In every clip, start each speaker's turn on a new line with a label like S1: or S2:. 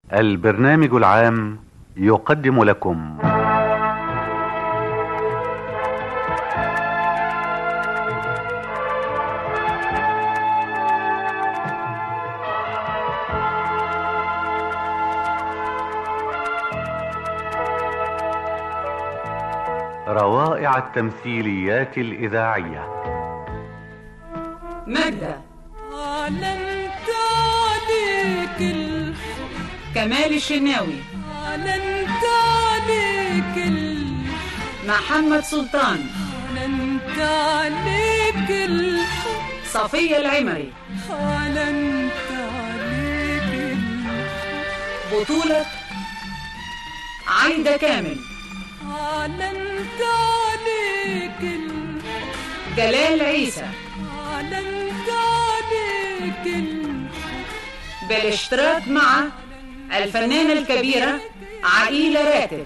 S1: البرنامج العام يقدم لكم روائع التمثيليات الإذاعية
S2: ماجدة
S3: علمت عليك الحب
S2: كمال الشناوي
S3: علمت عليك الحب
S2: محمد سلطان
S3: علمت عليك الحب
S2: صفية العمري
S3: علمت عليك الحب
S2: بطولة عايدة كامل
S3: علمت عليك الحب
S2: جلال عيسى
S3: علمت عليك الحب
S2: بالاشتراك مع الفنانة الكبيرة عقيلة راتب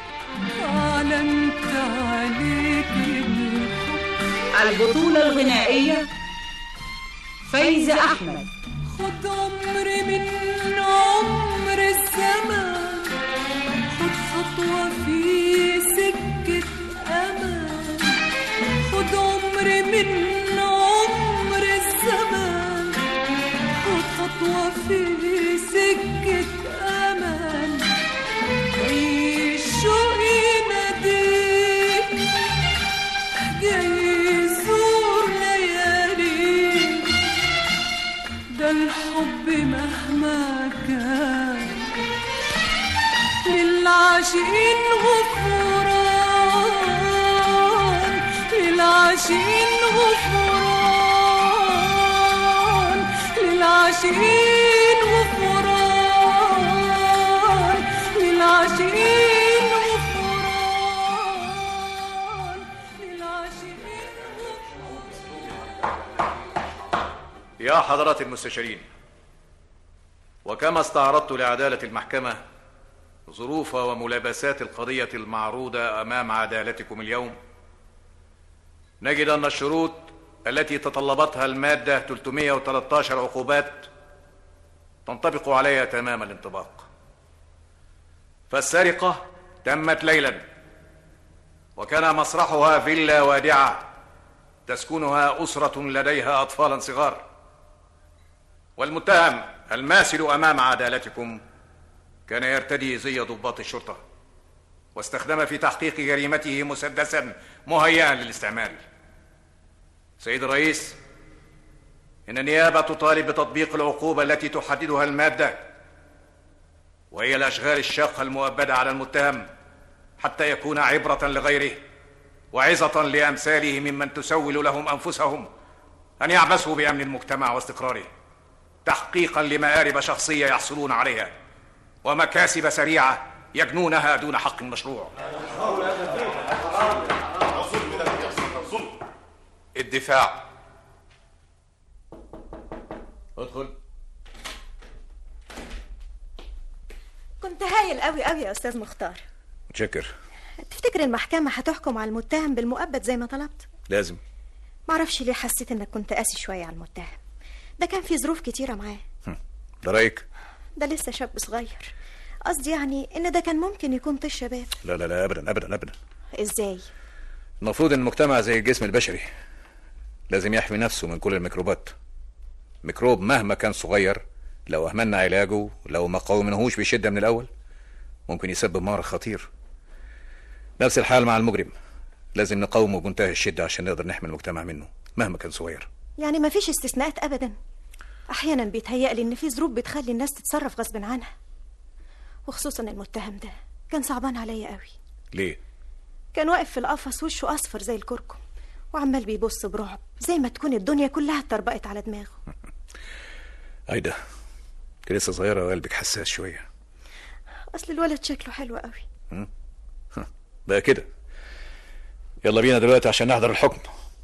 S3: علمت عليك الحب
S2: البطولة الغنائية فايزة أحمد
S3: خد عمري من عمر الزمان خد خطوة في سكة أمان خد عمري من عمر الزمان خد خطوة في سكة أمان عيش شوقي ناديك جاي يزور لياليك ده الحب مهما كان للعاشقين غفران للعاشقين غفران للعاشقين غفران للعاشقين غفران للعاشقين
S4: يا حضرات المستشارين وكما استعرضت لعدالة المحكمة ظروف وملابسات القضية المعروضة أمام عدالتكم اليوم نجد أن الشروط التي تطلبتها المادة 313 عقوبات تنطبق عليها تمام الانطباق فالسرقة تمت ليلا وكان مسرحها فيلا وادعة تسكنها أسرة لديها أطفالا صغار والمتهم الماثل أمام عدالتكم كان يرتدي زي ضباط الشرطة واستخدم في تحقيق جريمته مسدسا مهيئا للاستعمال سيد الرئيس إن النيابة تطالب بتطبيق العقوبة التي تحددها المادة وهي الأشغال الشاقة المؤبدة على المتهم حتى يكون عبرة لغيره وعظة لأمثاله ممن تسول لهم أنفسهم أن يعبثوا بأمن المجتمع واستقراره تحقيقا لمآرب شخصية يحصلون عليها ومكاسب سريعة يجنونها دون حق مشروع
S5: الدفاع
S4: ادخل
S6: كنت هايل قوي قوي يا استاذ مختار
S4: متشكر
S6: تفتكر المحكمة هتحكم على المتهم بالمؤبد زي ما طلبت
S4: لازم
S6: معرفش ليه حسيت انك كنت قاسي شوية على المتهم ده كان في ظروف كتيرة معاه
S4: ده رأيك
S6: ده لسه شاب صغير قصدي يعني ان ده كان ممكن يكون طيش شباب
S4: لا لا لا أبدا أبدا أبدا
S6: ازاي
S4: المفروض ان المجتمع زي الجسم البشري لازم يحمي نفسه من كل الميكروبات ميكروب مهما كان صغير لو اهملنا علاجه لو ما قاومناهوش بشده من الاول ممكن يسبب مرض خطير نفس الحال مع المجرم لازم نقاومه بمنتهى الشده عشان نقدر نحمي المجتمع منه مهما كان صغير
S6: يعني مفيش استثناءات ابدا احيانا بيتهيألي ان في ظروف بتخلي الناس تتصرف غصب عنها وخصوصا المتهم ده كان صعبان عليا قوي
S4: ليه
S6: كان واقف في القفص وشه اصفر زي الكركم وعمال بيبص برعب زي ما تكون الدنيا كلها اتطربقت على دماغه
S4: ايدا انت لسه صغيره وقلبك حساس شويه
S6: اصل الولد شكله حلو قوي
S4: بقى كده يلا بينا دلوقتي عشان نحضر الحكم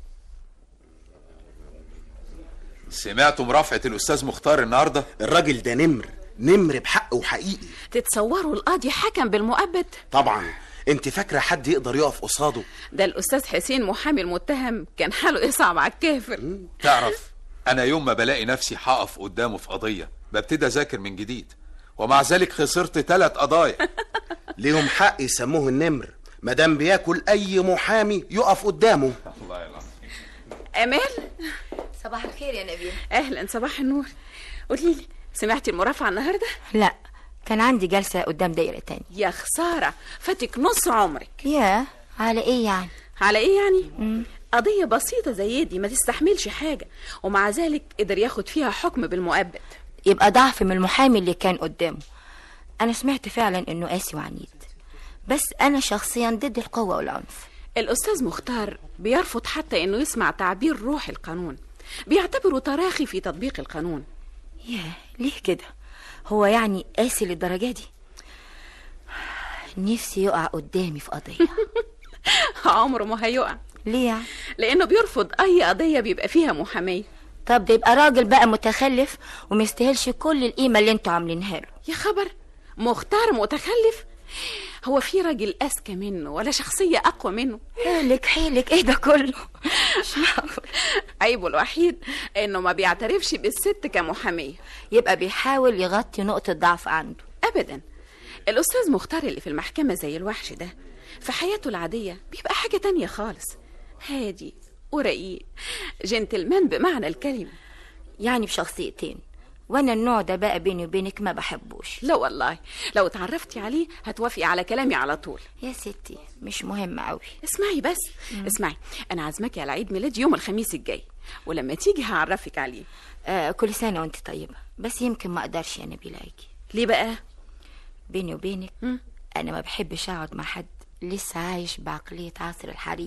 S5: سمعتم رفعة الأستاذ مختار النهاردة
S7: الراجل ده نمر نمر بحق وحقيقي
S8: تتصوروا القاضي حكم بالمؤبد
S7: طبعا انت فاكره حد يقدر يقف قصاده
S8: ده الأستاذ حسين محامي المتهم كان حاله يصعب على الكافر
S5: تعرف أنا يوم ما بلاقي نفسي هقف قدامه في قضية ببتدي أذاكر من جديد ومع ذلك خسرت ثلاث قضايا
S7: ليهم حق يسموه النمر مادام بياكل اي محامي يقف قدامه
S8: امال
S9: صباح الخير يا نبيل
S8: اهلا صباح النور قولي لي سمعتي المرافعه النهارده
S9: لا كان عندي جلسة قدام دايرة تاني
S8: يا خساره فاتك نص عمرك
S9: يا على ايه يعني
S8: على ايه يعني قضيه بسيطه زي دي ما تستحملش حاجه ومع ذلك قدر ياخد فيها حكم بالمؤبد
S9: يبقى ضعف من المحامي اللي كان قدامه انا سمعت فعلا انه قاسي وعنيد بس انا شخصيا ضد القوة والعنف
S8: الاستاذ مختار بيرفض حتى انه يسمع تعبير روح القانون بيعتبره تراخي في تطبيق القانون
S9: ياه ليه كده هو يعني قاسي للدرجة دي نفسي يقع قدامي في قضية
S8: عمره ما هيقع
S9: ليه يعني
S8: لانه بيرفض اي قضيه بيبقى فيها محاميه
S9: طب ده يبقى راجل بقى متخلف ومستاهلش كل القيمة اللي انتوا عاملينها له
S8: يا خبر مختار متخلف هو في راجل اذكى منه ولا شخصيه اقوى منه
S9: حيلك حيلك ايه ده كله مش معقول
S8: عيبه الوحيد انه ما بيعترفش بالست كمحاميه
S9: يبقى بيحاول يغطي نقطة ضعف عنده
S8: ابدا الاستاذ مختار اللي في المحكمه زي الوحش ده في حياته العاديه بيبقى حاجه تانية خالص هادي ورقيق جنتلمان بمعنى الكلمه
S9: يعني بشخصيتين وانا النوع ده بقى بيني وبينك ما بحبوش
S8: لا والله لو اتعرفتي عليه هتوافقي على كلامي على طول
S9: يا ستي مش مهم قوي
S8: اسمعي بس اسمعي انا عازماكي على عيد ميلادي يوم الخميس الجاي ولما تيجي هعرفك عليه
S9: آه كل سنة وانت طيبة بس يمكن ما اقدرش يا نبيلة اجي
S8: ليه بقى
S9: بيني وبينك
S8: مم.
S9: انا ما بحبش اقعد مع حد لسه عايش بعقلية عصر الحريم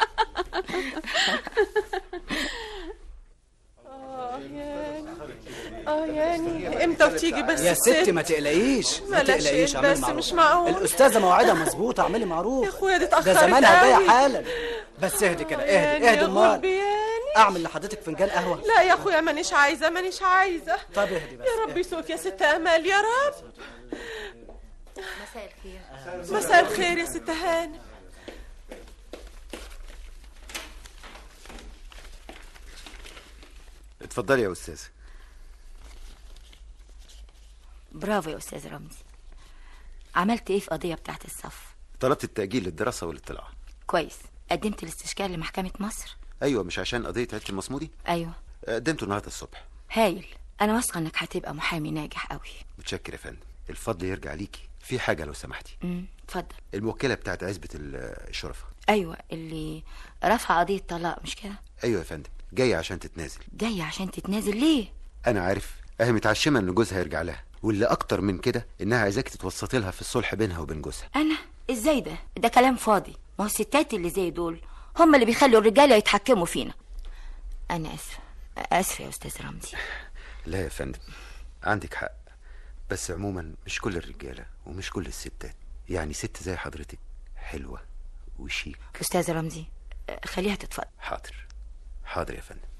S10: اه يعني امتى وتيجي بس
S11: يا
S10: الست؟
S11: ستي ما تقلقيش ما
S10: بلاش
S11: تقلقيش
S10: إيه
S11: اعملي
S10: بس
S11: معروف
S10: مش معقول.
S11: الاستاذه موعدها مظبوطه اعملي معروف
S10: يا اخويا دي
S11: ده
S10: اتاخرت
S11: زمانها جايه
S10: قوي.
S11: حالا بس اهدي كده
S10: يعني
S11: اهدي اهدي
S10: يا
S11: امال
S10: غربياني.
S11: اعمل لحضرتك فنجان قهوه
S10: لا يا اخويا مانيش عايزه مانيش عايزه
S11: طب اهدي بس
S10: يا رب يسوق يا ست امال يا رب
S9: مساء الخير
S10: مساء الخير يا ست هانم
S12: اتفضلي يا استاذ
S9: برافو يا استاذ رمزي عملت ايه في قضية بتاعت الصف
S12: طلبت التأجيل للدراسة والاطلاع
S9: كويس قدمت الاستشكال لمحكمة مصر
S12: ايوه مش عشان قضية عيلة المصمودي
S9: ايوه
S12: قدمته النهارده الصبح
S9: هايل انا واثقة انك هتبقى محامي ناجح قوي
S12: متشكر يا فندم الفضل يرجع ليكي في حاجة لو سمحتي
S9: امم اتفضل
S12: الموكلة بتاعت عزبة ال- الشرفاء
S9: ايوه اللي رفع قضية طلاق مش كده
S12: ايوه يا فندم جاية عشان تتنازل
S9: جاية عشان تتنازل ليه
S12: انا عارف اهي متعشمة ان جوزها يرجع لها واللي اكتر من كده انها عايزاك تتوسطي لها في الصلح بينها وبين جوزها
S9: انا ازاي ده ده كلام فاضي ما هو الستات اللي زي دول هم اللي بيخلوا الرجاله يتحكموا فينا انا اسفه اسفه يا استاذ رمزي
S12: لا يا فندم عندك حق بس عموما مش كل الرجالة ومش كل الستات يعني ست زي حضرتك حلوة وشيك
S9: استاذ رمزي آه، خليها تتفضل
S12: حاضر حاضر يا فندم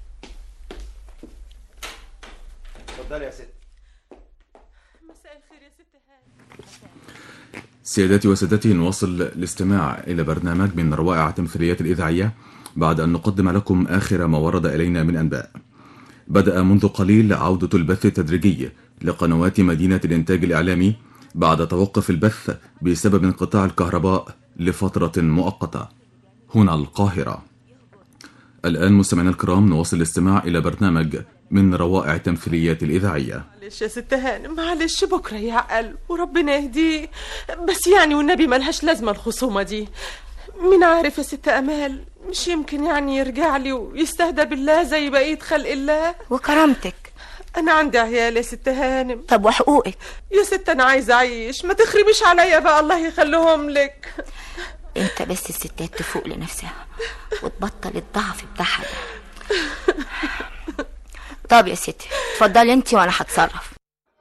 S12: اتفضلي يا ست
S10: مساء الخير يا ست هانم
S13: سيداتي وسادتي نواصل الاستماع إلى برنامج من روائع التمثيليات الإذاعية بعد أن نقدم لكم آخر ما ورد إلينا من أنباء بدأ منذ قليل عودة البث التدريجي لقنوات مدينة الإنتاج الإعلامي بعد توقف البث بسبب انقطاع الكهرباء لفترة مؤقتة هنا القاهرة الآن مستمعينا الكرام نواصل الاستماع إلى برنامج من روائع التمثيليات الإذاعية
S10: معلش يا ست هانم معلش بكره يعقل وربنا يهديه بس يعني والنبي ملهاش لازمه الخصومه دي مين عارف يا ست امال مش يمكن يعني يرجع لي ويستهدى بالله زي بقيه خلق الله
S9: وكرامتك
S10: انا عندي عيال يا ست هانم
S9: طب وحقوقك
S10: يا ست انا عايزه اعيش ما تخربيش عليا بقى الله يخليهم لك
S9: انت بس الستات تفوق لنفسها وتبطل الضعف بتاعها ده طب يا ستي اتفضلي انت وانا هتصرف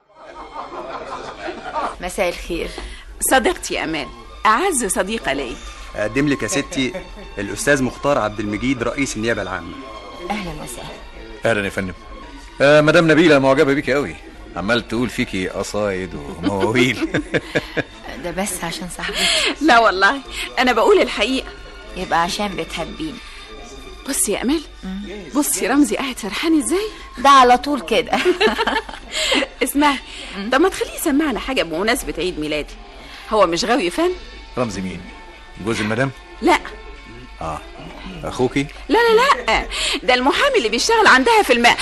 S9: مساء الخير
S2: صديقتي يا امان اعز صديقه لي
S14: اقدم لك يا ستي الاستاذ مختار عبد المجيد رئيس النيابه العامه
S9: اهلا وسهلا
S4: اهلا يا فندم آه مدام نبيله معجبه بيكي قوي عمال تقول فيكي قصايد ومواويل
S9: ده بس عشان صاحبتي
S2: لا والله انا بقول الحقيقه
S9: يبقى عشان بتحبيني
S8: بصي يا امال بصي رمزي قاعد سرحان ازاي
S9: ده على طول كده
S8: اسمعي طب ما تخليه يسمعنا حاجه بمناسبه عيد ميلادي هو مش غاوي فن
S4: رمزي مين جوز المدام
S8: لا
S4: اه اخوكي
S8: لا لا لا ده المحامي اللي بيشتغل عندها في الماء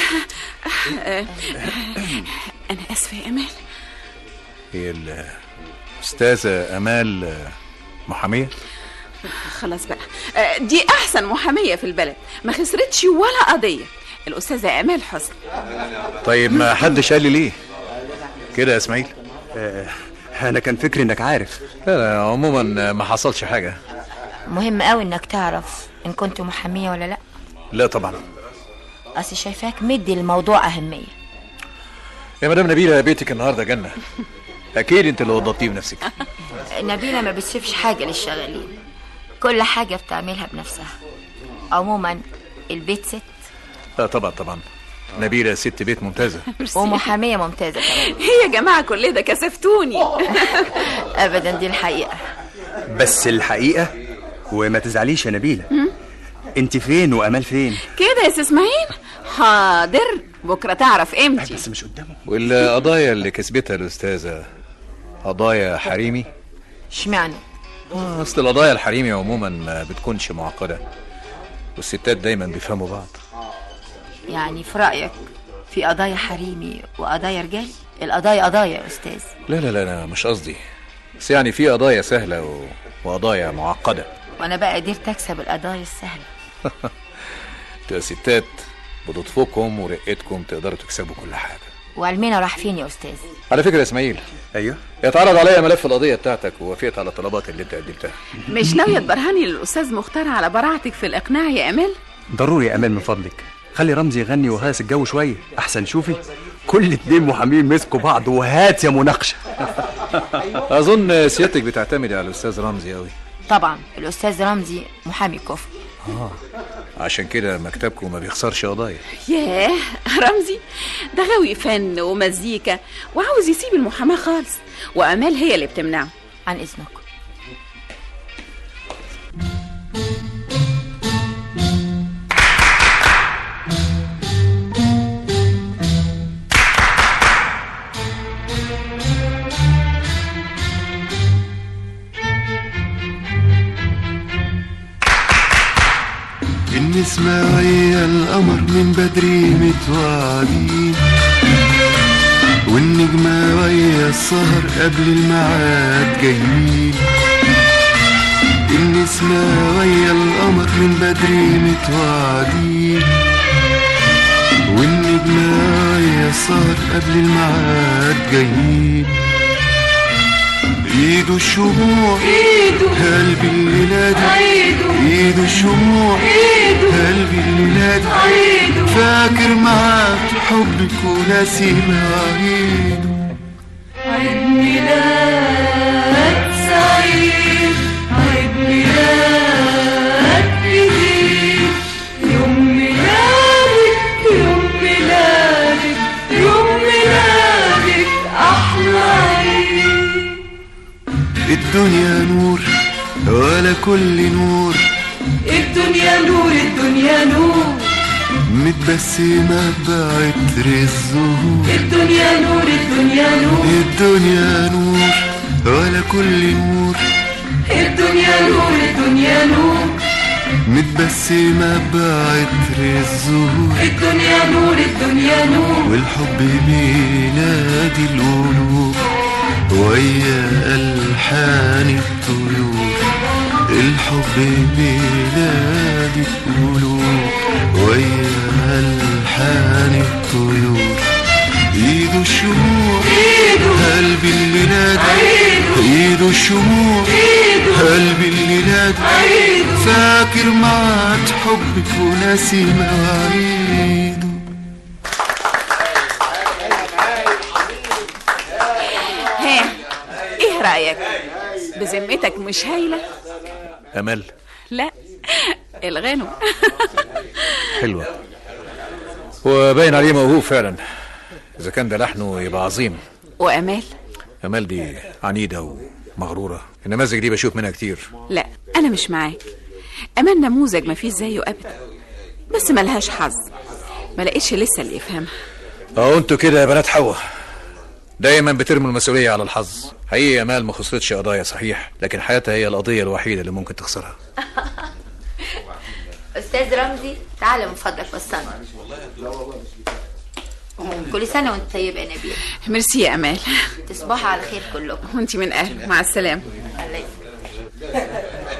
S8: انا اسفه يا امال
S4: هي الاستاذه امال محاميه
S8: خلاص بقى آه، دي احسن محاميه في البلد ما خسرتش ولا قضيه الاستاذه امال حسني
S4: طيب ما حدش قال لي ليه كده يا اسماعيل
S14: انا كان فكري انك عارف
S4: لا لا عموما ما حصلش حاجه
S9: مهم قوي انك تعرف ان كنت محاميه ولا لا
S4: لا طبعا
S9: اصل شايفاك مدي الموضوع اهميه
S4: يا مدام نبيله بيتك النهارده جنه اكيد انت اللي وضبتيه بنفسك
S9: نبيله ما بتسيبش حاجه للشغالين كل حاجه بتعملها بنفسها عموما البيت ست
S4: لا طبعا طبعا نبيله ست بيت ممتازه
S9: ومحاميه ممتازه كمان
S8: يا جماعه كل ده كسفتوني
S9: ابدا دي الحقيقه
S14: بس الحقيقه وما تزعليش يا نبيله انت فين وامال فين
S8: كده يا سي اسماعيل حاضر بكره تعرف قيمتي
S14: بس مش قدامه
S4: والقضايا اللي كسبتها الاستاذه قضايا حريمي
S9: اشمعنى
S4: آه، اصل القضايا الحريمي عموما ما بتكونش معقده والستات دايما بيفهموا بعض
S9: يعني في رايك في قضايا حريمي وقضايا رجال القضايا قضايا يا استاذ
S4: لا لا لا انا مش قصدي بس يعني في قضايا سهله و... وقضايا معقده
S9: وانا بقى قدرت اكسب القضايا السهله
S4: انتوا يا ستات بلطفكم ورقتكم تقدروا تكسبوا كل حاجه
S9: وعلمنا راح فين يا استاذ
S4: على فكره يا اسماعيل
S14: ايوه
S4: اتعرض عليا ملف القضيه بتاعتك ووافقت على الطلبات اللي انت قدمتها
S8: مش ناويه تبرهني للاستاذ مختار على براعتك في الاقناع يا امال
S14: ضروري يا امال من فضلك خلي رمزي يغني وهاس الجو شويه احسن شوفي كل اتنين محامين مسكوا بعض وهات يا مناقشه
S4: اظن سيادتك بتعتمدي على الاستاذ رمزي قوي
S9: طبعا الاستاذ رمزي محامي كفر
S4: اه عشان كده مكتبكم ما بيخسرش قضايا
S8: ياه رمزي ده غاوي فن ومزيكا وعاوز يسيب المحاماه خالص وامال هي اللي بتمنعه
S9: عن اذنك
S15: النسمة ويا القمر من بدري متوعدين والنجمة ويا السهر قبل الميعاد جايين النسمة ويا القمر من بدري متوعدين والنجمة ويا السهر قبل الميعاد جايين ايده الشموع
S3: ايده
S15: قلبي الليلة
S3: عيده
S15: ايده الشموع
S3: ايده
S15: قلبي الليلة
S3: عيده
S15: فاكر معاك حبك وناسي مواعيده
S3: عيد ميلاد سعيد عيد ميلاد جديد يوم ميلادك يوم ميلادك يوم ميلادك أحلى عيد
S15: الدنيا نور ولا كل نور
S3: الدنيا نور الدنيا نور
S15: متبسمة بعطر الزهور
S3: الدنيا نور الدنيا نور
S15: الدنيا نور ولا كل نور
S3: الدنيا نور الدنيا نور
S15: متبسمة بعطر الزهور
S3: الدنيا نور الدنيا نور
S15: والحب بينادي القلوب ويا ألحان الطيور الحب بينادي القلوب ويا ألحان الطيور ايده الشموع
S3: ايده
S15: قلبي اللي نادى
S3: عيده
S15: ايده الشموع
S3: ايده
S15: قلبي اللي نادى
S3: عيده
S15: فاكر معاد حبك وناسي مواعيده
S8: ها ايه رايك بذمتك مش هايله
S4: امل
S8: لا الغنو
S4: حلوه وباين عليه موهوب فعلا اذا كان ده لحنه يبقى عظيم
S8: وامال
S4: امال دي عنيده ومغروره النماذج دي بشوف منها كتير
S8: لا انا مش معاك
S2: أمان نموذج ما فيش زيه أبدا بس ملهاش حظ ما لقيتش لسه اللي يفهمها
S4: اهو انتوا كده يا بنات حوا دايما بترموا المسؤوليه على الحظ حقيقي امال ما خسرتش قضايا صحيح لكن حياتها هي القضيه الوحيده اللي ممكن تخسرها
S9: استاذ رمزي تعالى من فضلك وصلنا كل سنه وانت طيب يا نبيل
S2: ميرسي يا أمال
S9: تصبحوا على خير كلكم
S2: وانت من أهل مع السلامة
S9: الله يسلمك.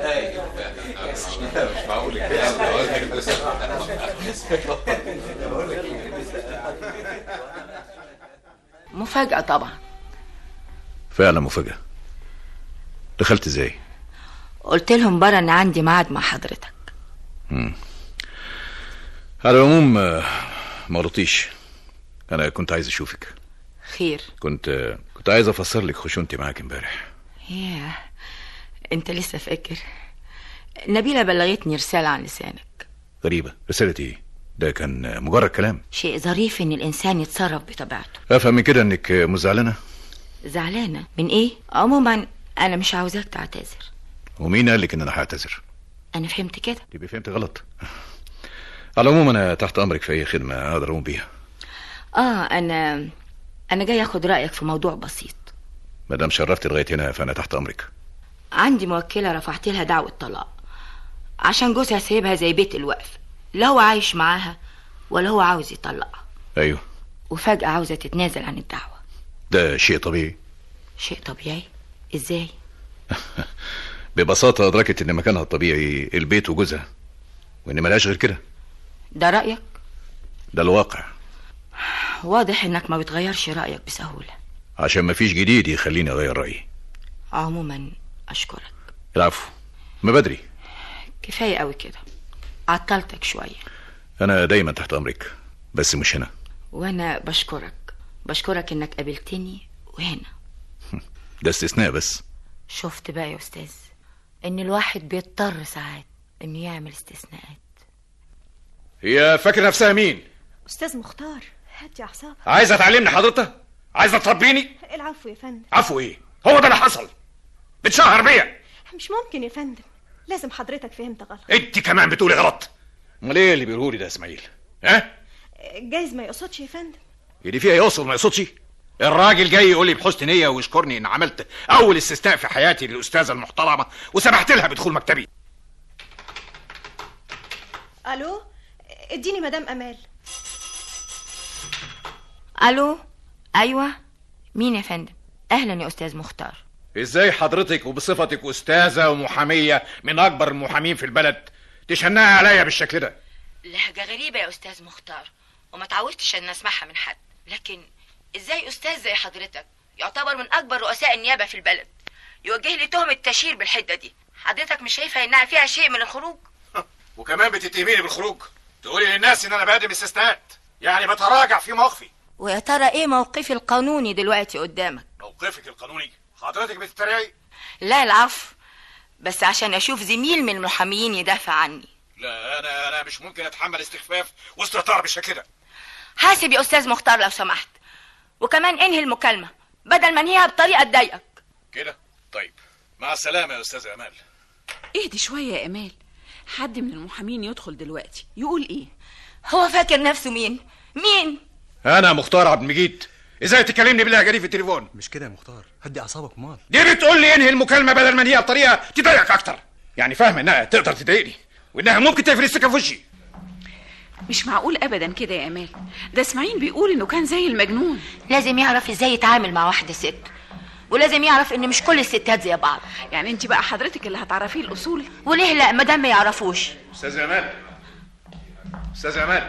S9: مفاجأة طبعا
S4: فعلا مفاجاه دخلت ازاي
S9: قلت لهم برا ان عندي ميعاد مع حضرتك
S4: مم. على العموم آه، ما رضيتيش انا كنت عايز اشوفك
S9: خير
S4: كنت آه، كنت عايز افسر لك خشونتي معاك امبارح
S9: ياه انت لسه فاكر نبيلة بلغتني رسالة عن لسانك
S4: غريبه رساله ايه ده كان آه، مجرد كلام
S9: شيء ظريف ان الانسان يتصرف بطبيعته
S4: افهم من كده انك آه، مزعلانه
S9: زعلانة من ايه عموما انا مش عاوزاك تعتذر
S4: ومين قال لك ان انا هعتذر
S9: انا فهمت كده
S4: يبقى فهمت غلط على العموم انا تحت امرك في اي خدمه اقدر اقوم بيها
S9: اه انا انا جاي اخد رايك في موضوع بسيط
S4: ما دام شرفتي لغايه هنا فانا تحت امرك
S9: عندي موكله رفعت لها دعوه طلاق عشان جوزها سايبها زي بيت الوقف لا هو عايش معاها ولا هو عاوز يطلقها
S4: ايوه
S9: وفجاه عاوزه تتنازل عن الدعوه
S4: ده شيء طبيعي
S9: شيء طبيعي ازاي
S4: ببساطه ادركت ان مكانها الطبيعي البيت وجوزها وان ملهاش غير كده
S9: ده رايك
S4: ده الواقع
S9: واضح انك ما بتغيرش رايك بسهوله
S4: عشان مفيش جديد يخليني اغير رايي
S9: عموما اشكرك
S4: العفو ما بدري
S9: كفايه قوي كده عطلتك شويه
S4: انا دايما تحت امرك بس مش هنا
S9: وانا بشكرك بشكرك انك قابلتني وهنا
S4: ده استثناء بس
S9: شفت بقى يا استاذ ان الواحد بيضطر ساعات انه يعمل استثناءات
S4: هي فاكر نفسها مين
S6: أستاذ مختار هدي أعصابك
S4: عايزه تعلمني حضرتك عايزه تربيني
S6: العفو يا فندم
S4: عفو ايه هو ده اللي حصل بتشهر بيا
S6: مش ممكن يا فندم لازم حضرتك فهمت غلط
S4: انت كمان بتقولي غلط امال ايه اللي بيقولوا لي ده يا اسماعيل ها
S6: جايز ما يقصدش يا فندم
S4: اللي فيها يقصد ما يقصدش الراجل جاي يقول لي بحسن نيه ويشكرني ان عملت اول استثناء في حياتي للاستاذه المحترمه وسمحت لها بدخول مكتبي
S6: ألو اديني مدام أمال
S9: الو ايوه مين يا فندم اهلا يا استاذ مختار
S4: ازاي حضرتك وبصفتك استاذه ومحاميه من اكبر المحامين في البلد تشنقها عليا بالشكل ده
S9: لهجه غريبه يا استاذ مختار وما تعودتش ان اسمعها من حد لكن ازاي استاذ زي حضرتك يعتبر من اكبر رؤساء النيابه في البلد يوجه لي تهمه تشهير بالحده دي حضرتك مش شايفه انها فيها شيء من الخروج
S4: وكمان بتتهميني بالخروج تقولي للناس ان انا بقدم استثناءات يعني بتراجع في موقفي
S9: ويا ترى ايه موقفي القانوني دلوقتي قدامك
S4: موقفك القانوني حضرتك بتتريقي
S9: لا العفو بس عشان اشوف زميل من المحاميين يدافع عني
S4: لا انا انا مش ممكن اتحمل استخفاف واستهتار بالشكل ده
S9: حاسب يا استاذ مختار لو سمحت وكمان انهي المكالمه بدل ما انهيها بطريقه تضايقك
S4: كده طيب مع السلامه يا استاذه امال
S2: اهدي شوية يا أمال حد من المحامين يدخل دلوقتي يقول ايه
S9: هو فاكر نفسه مين مين
S4: انا مختار عبد المجيد ازاي تكلمني باللهجه دي في التليفون
S14: مش كده يا مختار هدي اعصابك مال
S4: دي بتقول لي انهي المكالمه بدل ما انهيها بطريقه تضايقك اكتر يعني فاهم انها تقدر تضايقني وانها ممكن تقفل السكه في وشي
S2: مش معقول ابدا كده يا امال ده اسماعيل بيقول انه كان زي المجنون
S9: لازم يعرف ازاي يتعامل مع واحده ست ولازم يعرف ان مش كل الستات زي بعض
S2: يعني انت بقى حضرتك اللي هتعرفيه الاصول
S9: وليه لا ما دام ما يعرفوش
S4: استاذه امال استاذه امال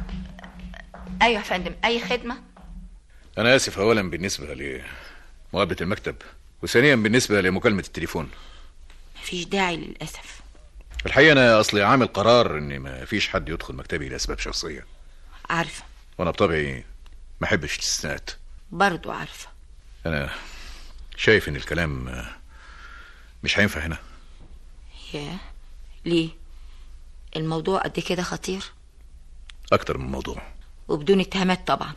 S9: ايوه يا فندم اي خدمه
S4: انا اسف اولا بالنسبه لمقابله المكتب وثانيا بالنسبه لمكالمه التليفون
S9: مفيش داعي للاسف
S4: الحقيقه انا اصلي عامل قرار ان ما فيش حد يدخل مكتبي لاسباب شخصيه
S9: عارفه
S4: وانا بطبعي ما احبش الاستثناءات
S9: برضو عارفه
S4: انا شايف ان الكلام آه، مش هينفع هنا
S9: ياه ليه الموضوع قد كده خطير
S4: اكتر من موضوع
S9: وبدون اتهامات طبعا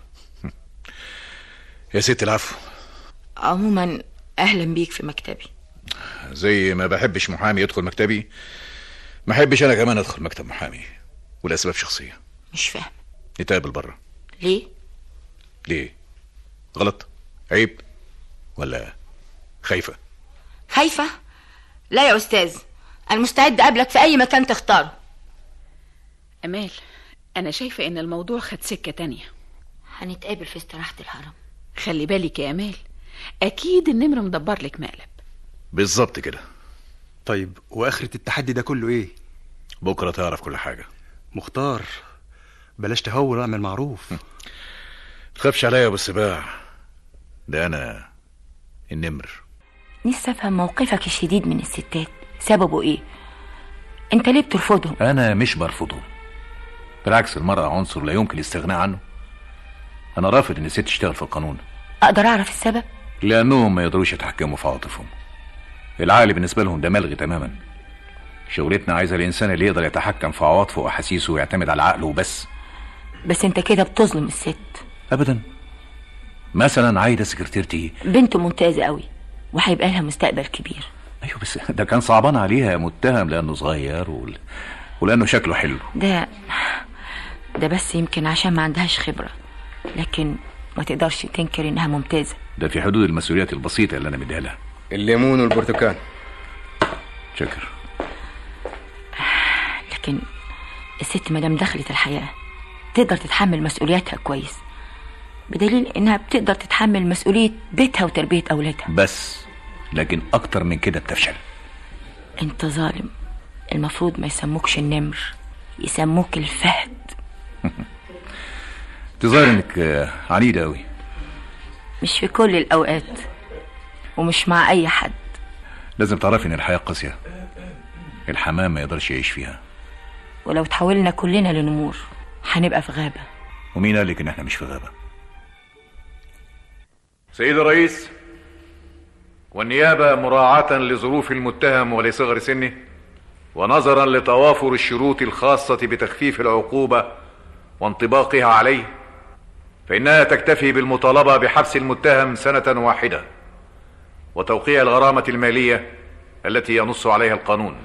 S4: يا ست العفو
S9: عموما اهلا بيك في مكتبي
S4: زي ما بحبش محامي يدخل مكتبي ما احبش انا كمان ادخل مكتب محامي ولاسباب شخصيه
S9: مش فاهم
S4: نتقابل بره
S9: ليه
S4: ليه غلط عيب ولا خايفه
S9: خايفة لا يا أستاذ أنا مستعد أقابلك في أي مكان تختاره
S8: أمال أنا شايفة إن الموضوع خد سكة تانية
S9: هنتقابل في استراحة الهرم
S8: خلي بالك يا أمال أكيد النمر مدبر لك مقلب
S4: بالظبط كده
S14: طيب واخرة التحدي ده كله ايه
S4: بكره تعرف كل حاجه
S14: مختار بلاش تهور واعمل معروف
S4: تخافش عليا يا ابو السباع ده انا النمر
S9: نفسي أفهم موقفك الشديد من الستات سببه إيه أنت ليه بترفضهم
S4: انا مش برفضه بالعكس المرأة عنصر لا يمكن الاستغناء عنه انا رافض ان الست تشتغل في القانون
S9: أقدر أعرف السبب
S4: لانهم ما يقدروش يتحكموا في عواطفهم العقل بالنسبة لهم ده ملغي تماما شغلتنا عايزة الانسان اللي يقدر يتحكم في عواطفه واحاسيسه ويعتمد على عقله وبس
S9: بس أنت كده بتظلم الست
S4: ابدا مثلا عايدة سكرتيرتي
S9: بنت ممتازة قوي وهيبقى لها مستقبل كبير
S4: ايوه بس ده كان صعبان عليها متهم لانه صغير ول... ولانه شكله حلو
S9: ده ده بس يمكن عشان ما عندهاش خبرة لكن ما تقدرش تنكر إنها ممتازة
S4: ده في حدود المسؤوليات البسيطة اللي انا مديها لها
S12: الليمون والبرتقال
S4: شكر
S9: لكن الست مادام دخلت الحياة تقدر تتحمل مسؤولياتها كويس بدليل إنها بتقدر تتحمل مسؤولية بيتها وتربية أولادها
S4: بس لكن اكتر من كده بتفشل
S9: أنت ظالم المفروض ما يسموكش النمر يسموك الفهد
S4: تظاهر انك آه، عنيدة قوي
S9: مش في كل الأوقات ومش مع أي حد
S4: لازم تعرفي ان الحياة قاسية الحمام ما يقدرش يعيش فيها
S9: ولو تحولنا كلنا لنمور هنبقى في غابة
S4: ومين قال لك ان احنا مش في غابة سيد الرئيس والنيابة مراعاة لظروف المتهم ولصغر سنه ونظرا لتوافر الشروط الخاصة بتخفيف العقوبة وانطباقها عليه فإنها تكتفي بالمطالبة بحبس المتهم سنة واحدة وتوقيع الغرامة المالية التي ينص عليها القانون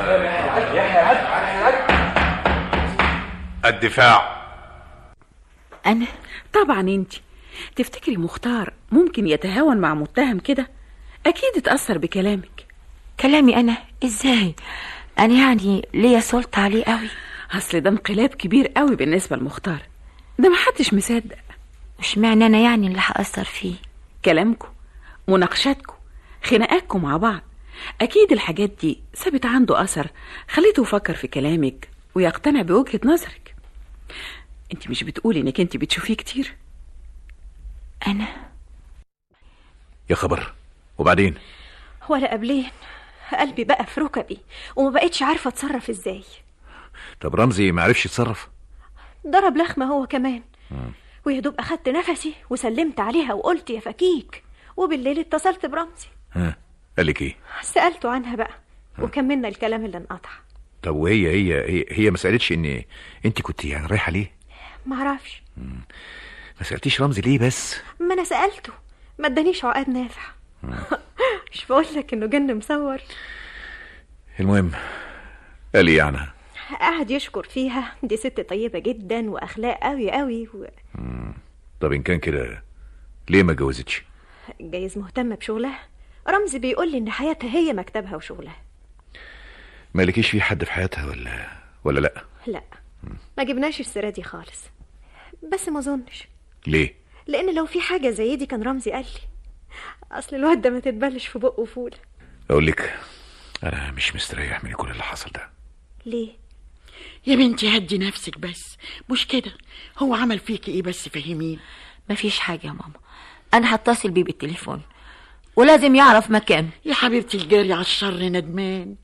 S4: الدفاع
S8: أنا طبعا أنت تفتكري مختار ممكن يتهاون مع متهم كده أكيد اتأثر بكلامك
S9: كلامي أنا إزاي أنا يعني ليا سلطة عليه قوي
S8: أصل ده انقلاب كبير قوي بالنسبة لمختار ده محدش مصدق
S9: مش معنى أنا يعني اللي هأثر فيه
S8: كلامكم مناقشاتكم خناقاتكم مع بعض أكيد الحاجات دي سابت عنده أثر خليته يفكر في كلامك ويقتنع بوجهة نظرك انت مش بتقولي انك انت بتشوفيه كتير
S9: أنا
S4: يا خبر وبعدين
S6: ولا قبلين قلبي بقى في ركبي وما بقتش عارفة اتصرف ازاي
S4: طب رمزي ما عرفش يتصرف
S6: ضرب لخمة هو كمان ويا دوب أخدت نفسي وسلمت عليها وقلت يا فكيك وبالليل اتصلت برمزي
S4: ها قال لك ايه
S6: سألته عنها بقى وكملنا الكلام اللي انقطع
S4: طب وهي هي هي, هي ما سالتش ان انت كنت يعني رايحه ليه
S6: معرفش
S4: ما سالتيش رمزي ليه بس
S6: ما أنا سألته ما ادانيش عقاد نافع مش بقول لك انه جن مصور
S4: المهم قال ايه عنها
S6: قعد يشكر فيها دي ست طيبة جدا وأخلاق قوي قوي
S4: طب ان كان كده ليه ما اتجوزتش
S6: وجايز مهتمة بشغلها رمزي بيقول لي إن حياتها هي مكتبها وشغلها
S4: مالكيش في حد في حياتها ولا ولا لا
S6: لا ما جبناش السيرة دي خالص بس ما اظنش
S4: ليه
S6: لأن لو في حاجة زي دي كان رمزي قال لي أصل الواد ده ما تتبلش في بقه فول
S4: اقول لك انا مش مستريح من كل اللي حصل ده
S6: ليه
S16: يا بنتي هدي نفسك بس مش كده هو عمل فيكي ايه بس فهمين
S9: مفيش حاجة يا ماما أنا هتصل بيه بالتليفون ولازم يعرف مكانه
S16: يا حبيبتي الجاري على الشر ندمان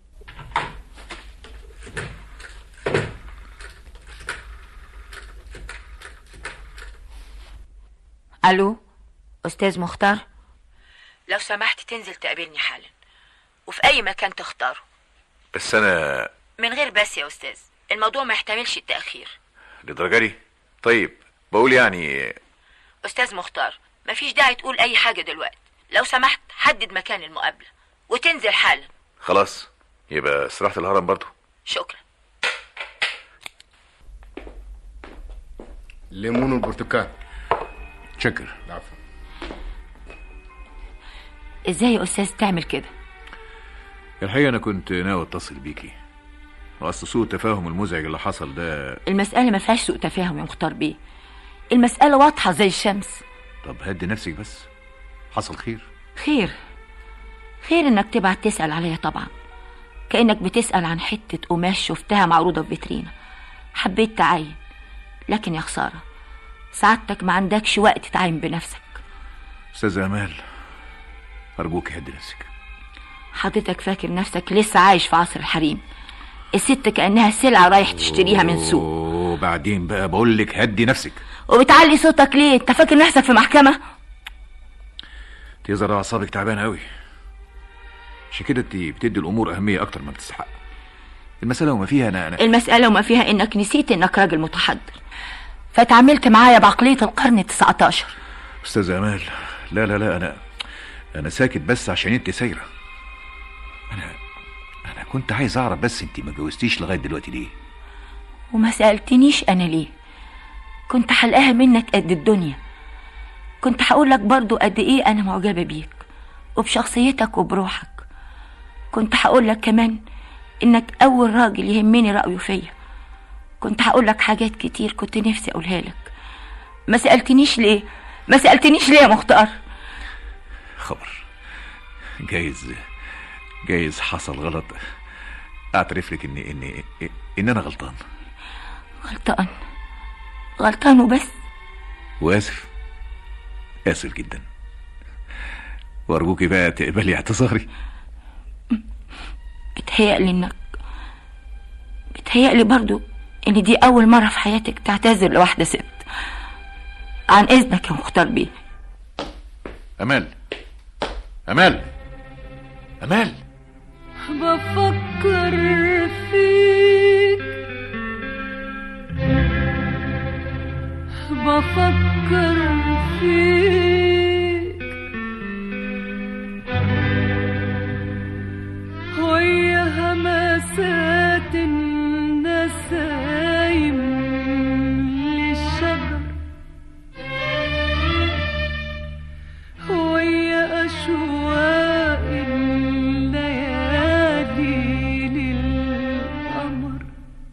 S9: ألو أستاذ مختار لو سمحت تنزل تقابلني حالا وفي أي مكان تختاره
S4: بس انا
S9: من غير بس يا أستاذ الموضوع ما يحتملش التأخير
S4: للدرجه دي طيب بقول يعني
S9: أستاذ مختار مفيش داعي تقول أي حاجة دلوقتي لو سمحت حدد مكان المقابلة وتنزل حالا
S4: خلاص يبقى استراحه الهرم برضو
S9: شكرا
S4: الليمون والبرتقال شكر
S9: ازاي يا استاذ تعمل كده
S4: الحقيقة أنا كنت ناوي أتصل بيكي وأصل سوء التفاهم المزعج اللي حصل ده
S9: المسألة ما فيهاش سوء تفاهم يا مختار بيه المسألة واضحة زي الشمس
S4: طب هدي نفسك بس حصل خير
S9: خير خير انك تبعت تسأل عليا طبعا كأنك بتسأل عن حتة قماش شفتها معروضة في فيترينا حبيت تعاين لكن يا خسارة سعادتك ما عندكش وقت تعاين بنفسك
S4: أستاذ أمال أرجوك هدي نفسك
S9: حضرتك فاكر نفسك لسه عايش في عصر الحريم الست كأنها سلعة رايح تشتريها من سوق
S4: وبعدين بقى بقول لك هدي نفسك
S9: وبتعلي صوتك ليه انت فاكر نفسك في محكمة
S4: تظهر أعصابك تعبانة أوي عشان كده أنت بتدي الأمور أهمية أكتر ما بتستحق المسألة وما فيها أنا أنا
S9: المسألة وما فيها انك نسيت انك راجل متحضر فتعاملت معايا بعقلية القرن التسعة عشر
S4: أستاذ أمال لا لا لا أنا أنا ساكت بس عشان أنت سايرة أنا أنا كنت عايز أعرف بس أنت ما جوزتيش لغاية دلوقتي ليه
S9: وما سألتنيش أنا ليه كنت حلقاها منك قد الدنيا كنت هقولك برضو قد إيه أنا معجبة بيك وبشخصيتك وبروحك كنت هقولك كمان إنك أول راجل يهمني رأيه فيا كنت هقولك حاجات كتير كنت نفسي أقولها لك ما سألتنيش ليه ما سألتنيش ليه يا مختار
S4: خبر جايز جايز حصل غلط اعترف لك اني اني ان انا غلطان
S9: غلطان غلطان وبس
S4: واسف اسف جدا وارجوكي بقى تقبلي اعتذاري
S9: بتهيألي إنك بتهيألي برضو إن دي أول مرة في حياتك تعتذر لواحدة ست عن إذنك يا مختار بيه
S4: امال امال امال
S3: بفكر فيك بفكر فيك ويا همسات النسايم للشجر ويا أشواق الليالي للقمر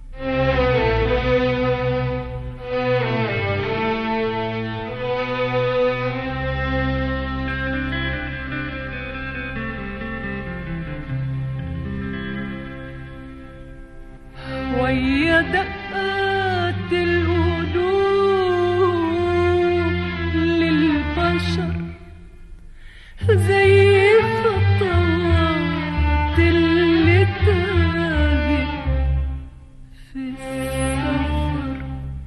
S3: ويا دقات القلوب للبشر زي خطوات اللي تاهت في السفر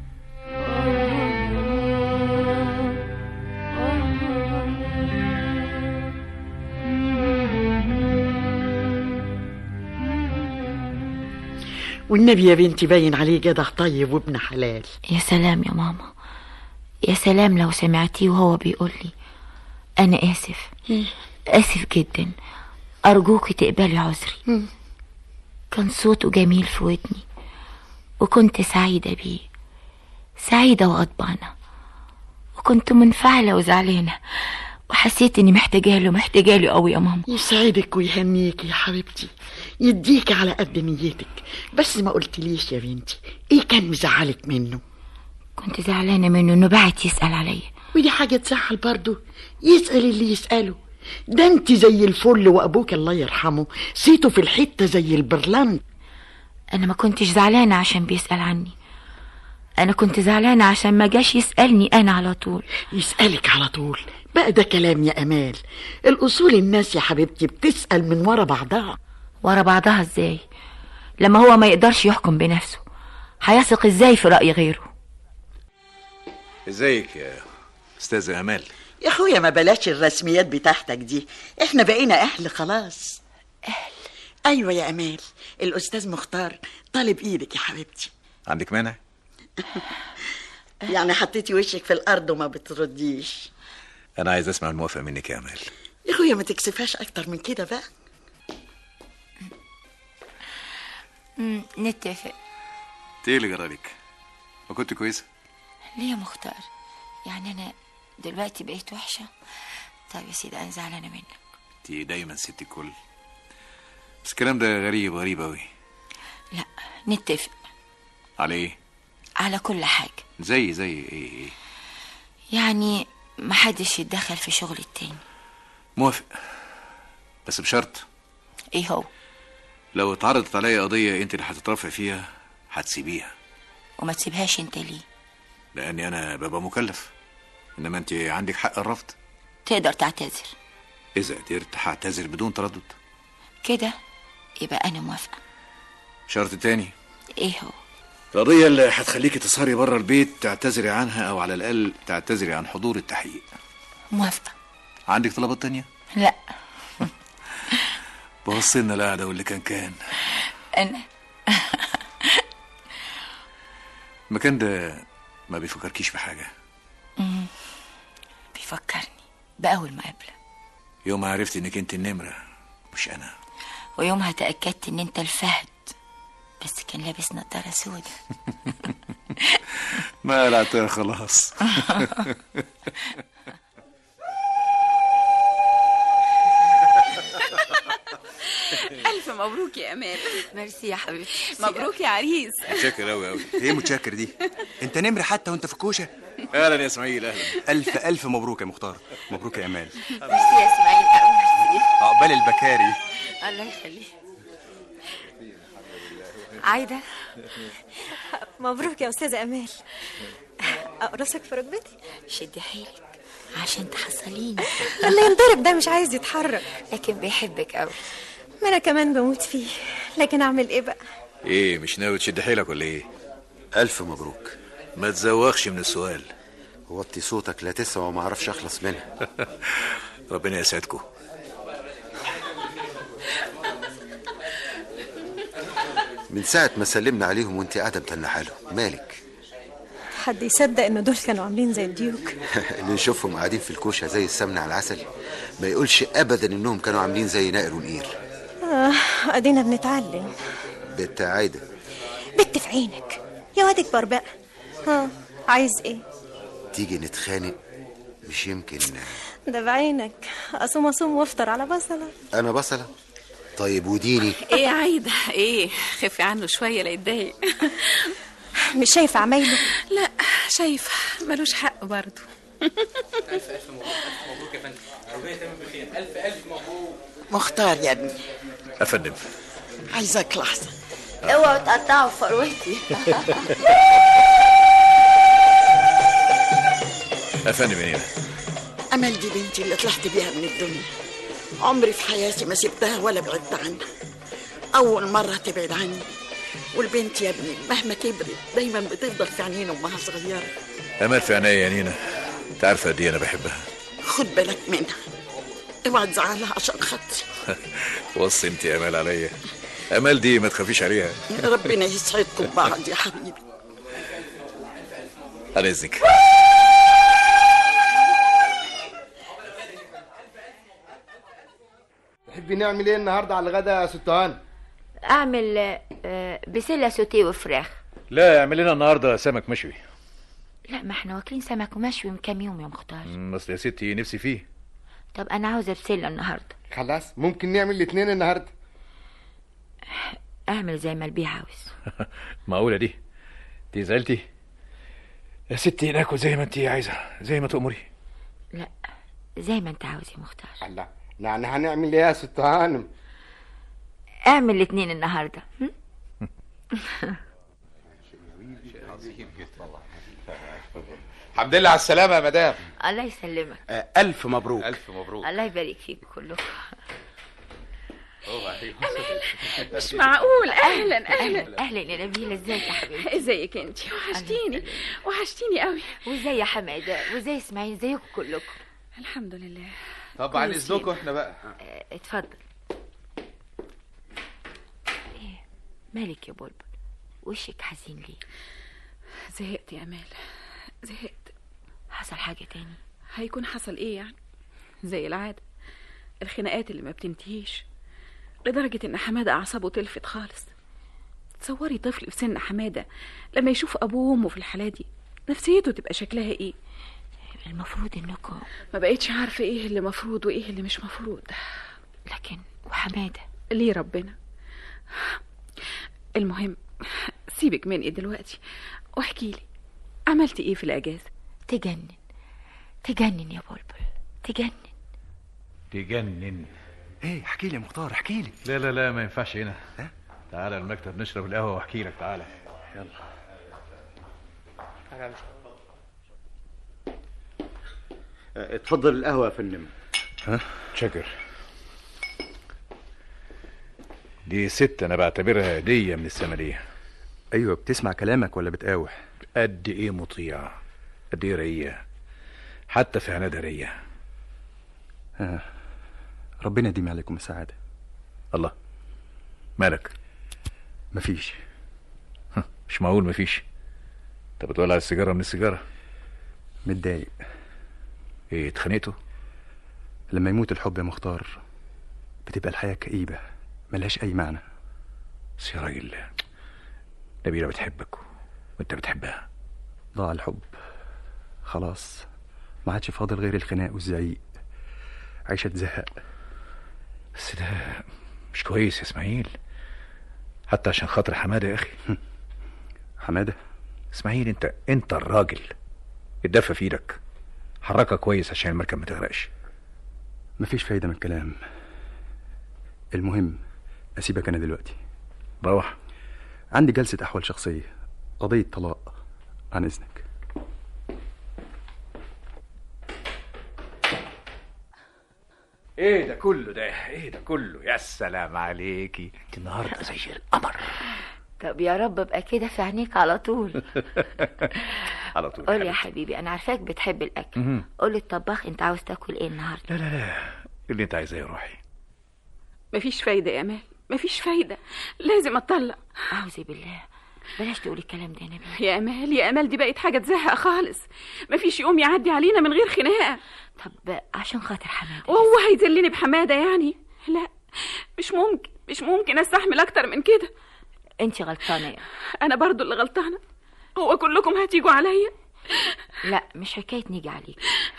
S16: والنبي يا بنتي باين عليه جدع طيب وابن حلال
S9: يا سلام يا ماما يا سلام لو سمعتيه وهو بيقول لي أنا آسف آسف جدا أرجوك تقبلي عذري كان صوته جميل في ودني وكنت سعيدة بيه سعيدة وغضبانة وكنت منفعلة وزعلانة وحسيت اني محتاجة له محتاجة له قوي يا ماما
S16: يسعدك ويهنيك يا حبيبتي يديك على قد نيتك بس ما قلتليش يا بنتي ايه كان مزعلك منه
S9: كنت زعلانة منه انه بعت يسأل عليا
S16: ودي حاجة تزعل برضه يسأل اللي يسأله ده انت زي الفل وابوك الله يرحمه صيته في الحتة زي البرلند
S9: انا ما كنتش زعلانة عشان بيسأل عني انا كنت زعلانة عشان ما جاش يسألني انا على طول
S16: يسألك على طول بقى ده كلام يا امال الاصول الناس يا حبيبتي بتسأل من ورا بعضها
S9: ورا بعضها ازاي لما هو ما يقدرش يحكم بنفسه هيثق ازاي في رأي غيره
S4: ازيك يا استاذة امال
S16: يا اخويا ما بلاش الرسميات بتاعتك دي احنا بقينا اهل خلاص اهل ايوه يا امال الاستاذ مختار طالب ايدك يا حبيبتي
S4: عندك مانع
S16: يعني حطيتي وشك في الارض وما بترديش
S4: انا عايز اسمع الموافقة منك يا امال
S16: يا اخويا ما تكسفهاش اكتر من كده بقى
S9: مم، نتفق
S4: ايه اللي جرالك ما كنت كويسه
S9: ليه يا مختار يعني انا دلوقتي بقيت وحشه طيب يا سيدي انا زعلانه منك
S4: انت دايما ست الكل بس الكلام ده غريب غريب قوي
S9: لا نتفق
S4: على ايه
S9: على كل حاجه
S4: زي زي ايه ايه
S9: يعني محدش يتدخل في شغل التاني
S4: موافق بس بشرط
S9: ايه هو
S4: لو اتعرضت عليا قضيه انت اللي هتترافع فيها هتسيبيها
S9: وما تسيبهاش انت ليه
S4: لاني انا ببقى مكلف انما انت عندك حق الرفض
S9: تقدر تعتذر
S4: اذا قدرت هعتذر بدون تردد
S9: كده يبقى انا موافقه
S4: شرط تاني
S9: ايه هو
S4: القضيه اللي هتخليكي تسهري بره البيت تعتذري عنها او على الاقل تعتذري عن حضور التحقيق
S9: موافقه
S4: عندك طلبات تانية
S9: لا
S4: بوصلنا القعده واللي كان كان
S9: انا
S4: المكان ده ما بيفكركيش بحاجه
S9: مم. بيفكرني بأول مقابلة
S4: يوم ما عرفت انك انت النمره مش انا
S9: ويومها تأكدت إن أنت الفهد بس كان لابس نضارة سودا
S4: ما قلعتها خلاص
S2: ألف مبروك يا أمال
S9: ميرسي يا حبيبتي
S2: مبروك يا عريس
S4: متشكر قوي قوي
S14: ايه متشكر دي انت نمر حتى وانت في الكوشه
S4: اهلا يا اسماعيل اهلا
S14: الف الف مبروك يا مختار مبروك يا امال
S9: ميرسي يا إسماعيل أوي ميرسي
S14: عقبال البكاري
S9: الله يخليك عايدة
S6: مبروك يا أستاذة أمال أقرصك في ركبتي
S9: شدي حيلك عشان تحصليني
S6: اللي ينضرب ده مش عايز يتحرك
S9: لكن بيحبك قوي
S6: ما أنا كمان بموت فيه لكن أعمل إيه بقى
S4: ايه مش ناوي تشد حيلك ولا ايه
S12: ألف مبروك
S4: ما تزوغش من السؤال
S12: وطي صوتك لا تسمع وما اعرفش اخلص منها
S4: ربنا يسعدكم
S12: من ساعة ما سلمنا عليهم وانت قاعدة متنحة لهم مالك
S6: حد يصدق إن دول كانوا عاملين زي الديوك
S12: اللي نشوفهم قاعدين في الكوشة زي السمن على العسل ما يقولش أبدا إنهم كانوا عاملين زي نائر ونقير
S6: آه أدينا بنتعلم
S12: بنت عايدة
S6: بت في عينك يا واد اكبر بقى ها عايز إيه
S12: تيجي نتخانق مش يمكن
S6: ده بعينك أصوم أصوم وافطر على بصلة
S12: أنا بصلة طيب وديني
S2: إيه يا عايدة إيه خفي عنه شوية لا يتضايق
S6: مش شايفة عمايله
S2: لا شايفة ملوش حق برضه
S11: الف الف مبروك الف مبروك يا فندم ربنا يتمم بخير الف الف مبروك
S16: مختار يا ابني
S4: افندم
S16: عايزاك لحظة
S9: اوعوا تقطعوا فروتي
S4: افندم من هنا
S16: أمل دي بنتي اللي طلعت بيها من الدنيا عمري في حياتي ما سبتها ولا بعدت عنها أول مرة تبعد عني والبنت يا ابني مهما كبرت دايما بتفضل في عينين أمها صغيرة
S4: امل في عينيا يا نينا انت عارفه قد ايه انا بحبها
S16: خد بالك منها اوعى تزعلها عشان خاطري
S4: وصي انت يا امال عليا امال دي ما تخافيش عليها
S16: ربنا يسعدكم بعض يا حبيبي
S4: على اذنك
S17: تحبي نعمل ايه النهارده على الغدا يا ست هاني
S9: اعمل آه، بسله سوتيه وفراخ
S4: لا اعمل لنا النهارده سمك مشوي
S9: لا ما احنا واكلين سمك ومشوي من كام يوم يا مختار
S4: أمم، اصل يا ستي نفسي فيه
S9: طب انا عاوزه بسله النهارده
S17: خلاص ممكن نعمل الاثنين النهارده
S9: اعمل زي ما البيه عاوز
S4: معقوله دي انت زعلتي يا ستي ناكل زي ما انت عايزه زي ما تأمري
S9: لا زي ما انت عاوز يا مختار
S17: الله يعني هنعمل ايه يا ست هانم
S9: اعمل الاتنين النهارده هم؟
S5: الحمد لله على السلامة يا مدام
S9: الله يسلمك
S7: ألف مبروك
S5: ألف مبروك
S9: الله يبارك فيك كلكم
S2: مش معقول أهلا أهلا
S9: اهلا يا نبيله ازيك يا حبيبتي
S2: ازيك انت وحشتيني وحشتيني قوي
S9: وازاي يا حماده وازاي اسماعيل ازيكم كلكم
S2: الحمد لله
S5: طب عن
S2: كويسين.
S5: اذنكم احنا بقى
S9: اه، اتفضل ايه مالك يا بلبل وشك حزين ليه
S2: زهقت يا امال زهقت
S9: حصل حاجه تاني
S2: هيكون حصل ايه يعني زي العاده الخناقات اللي ما بتنتهيش لدرجه ان حماده اعصابه تلفت خالص
S8: تصوري طفل في سن حمادة لما يشوف أبوه وأمه في الحالة دي نفسيته تبقى شكلها إيه
S9: المفروض انكم
S8: ما بقيتش عارفة إيه اللي مفروض وإيه اللي مش مفروض
S9: لكن وحمادة
S8: ليه ربنا المهم سيبك مني دلوقتي واحكي لي عملتي إيه في الأجازة
S9: تجنن تجنن يا بلبل تجنن
S18: تجنن
S14: ايه احكي لي يا مختار احكي لي
S18: لا لا لا ما ينفعش هنا تعالى المكتب نشرب القهوه واحكي لك تعالى
S14: يلا
S19: اتفضل القهوة يا فندم
S18: ها شكر دي ست انا بعتبرها هديه من السماليه
S14: ايوه بتسمع كلامك ولا بتقاوح
S18: قد ايه مطيع قد ايه رقية حتى في عنادها رقية
S14: آه. ربنا يديم عليكم السعادة
S18: الله مالك
S14: مفيش
S18: مش معقول مفيش انت بتولع السيجاره من السيجاره
S14: متضايق
S18: ايه اتخانقتوا
S14: لما يموت الحب يا مختار بتبقى الحياة كئيبة ملهاش أي معنى
S18: بس يا راجل نبيلة بتحبك وانت بتحبها
S14: ضاع الحب خلاص ما عادش فاضل غير الخناق والزعيق عيشة تزهق
S18: بس ده مش كويس يا اسماعيل حتى عشان خاطر حماده يا اخي
S14: حماده
S18: اسماعيل انت انت الراجل اتدفى في ايدك حركها كويس عشان المركب ما تغرقش
S14: مفيش فايدة من الكلام المهم أسيبك أنا دلوقتي
S18: روح
S14: عندي جلسة أحوال شخصية قضية طلاق عن إذنك
S18: ايه ده كله ده ايه ده كله يا سلام عليكي انت النهارده زي القمر
S9: طب يا رب ابقى كده في عينيك على طول
S18: على طول
S9: قول يا حبيبي انا عارفاك بتحب الاكل
S18: مهم.
S9: قول للطباخ انت عاوز تاكل ايه النهارده
S18: لا لا لا اللي انت عايزاه يا روحي
S8: مفيش فايدة يا أمال مفيش فايدة لازم أطلق
S9: أعوذ بالله بلاش تقولي الكلام ده يا نبيل
S8: يا أمال يا أمال دي بقت حاجة تزهق خالص مفيش يوم يعدي علينا من غير خناقة
S9: طب عشان خاطر حمادة
S8: وهو هيذلني بحمادة يعني لا مش ممكن مش ممكن استحمل أكتر من كده
S9: انت غلطانة يا
S8: أنا برضو اللي غلطانة هو كلكم هتيجوا عليا
S9: لا مش حكاية نيجي عليك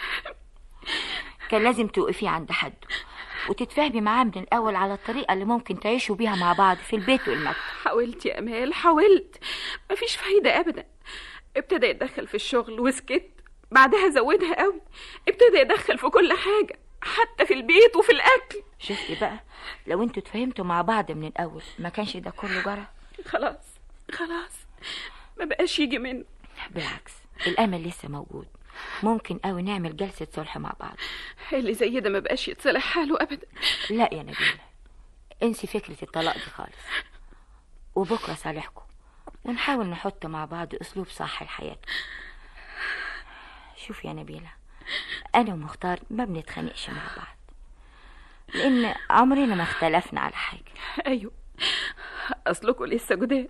S9: كان لازم توقفي عند حد وتتفاهمي معاه من الأول على الطريقة اللي ممكن تعيشوا بيها مع بعض في البيت والمكتب
S8: حاولت يا أمال حاولت مفيش فايدة أبدا ابتدى يتدخل في الشغل وسكت بعدها زودها قوي ابتدى يدخل في كل حاجة حتى في البيت وفي الأكل
S9: شفتي بقى لو انتوا اتفاهمتوا مع بعض من الأول ما كانش ده كله جرى
S8: خلاص خلاص ما بقاش يجي منه
S9: بالعكس الأمل لسه موجود ممكن قوي نعمل جلسة صلح مع بعض
S8: اللي زي ده ما بقاش يتصلح حاله أبدا
S9: لا يا نبيلة انسي فكرة الطلاق دي خالص وبكرة صالحكم ونحاول نحط مع بعض أسلوب صح لحياتكم شوف يا نبيلة أنا ومختار ما بنتخانقش مع بعض لأن عمرنا ما اختلفنا على حاجة
S8: أيوه أصلكوا لسه جداد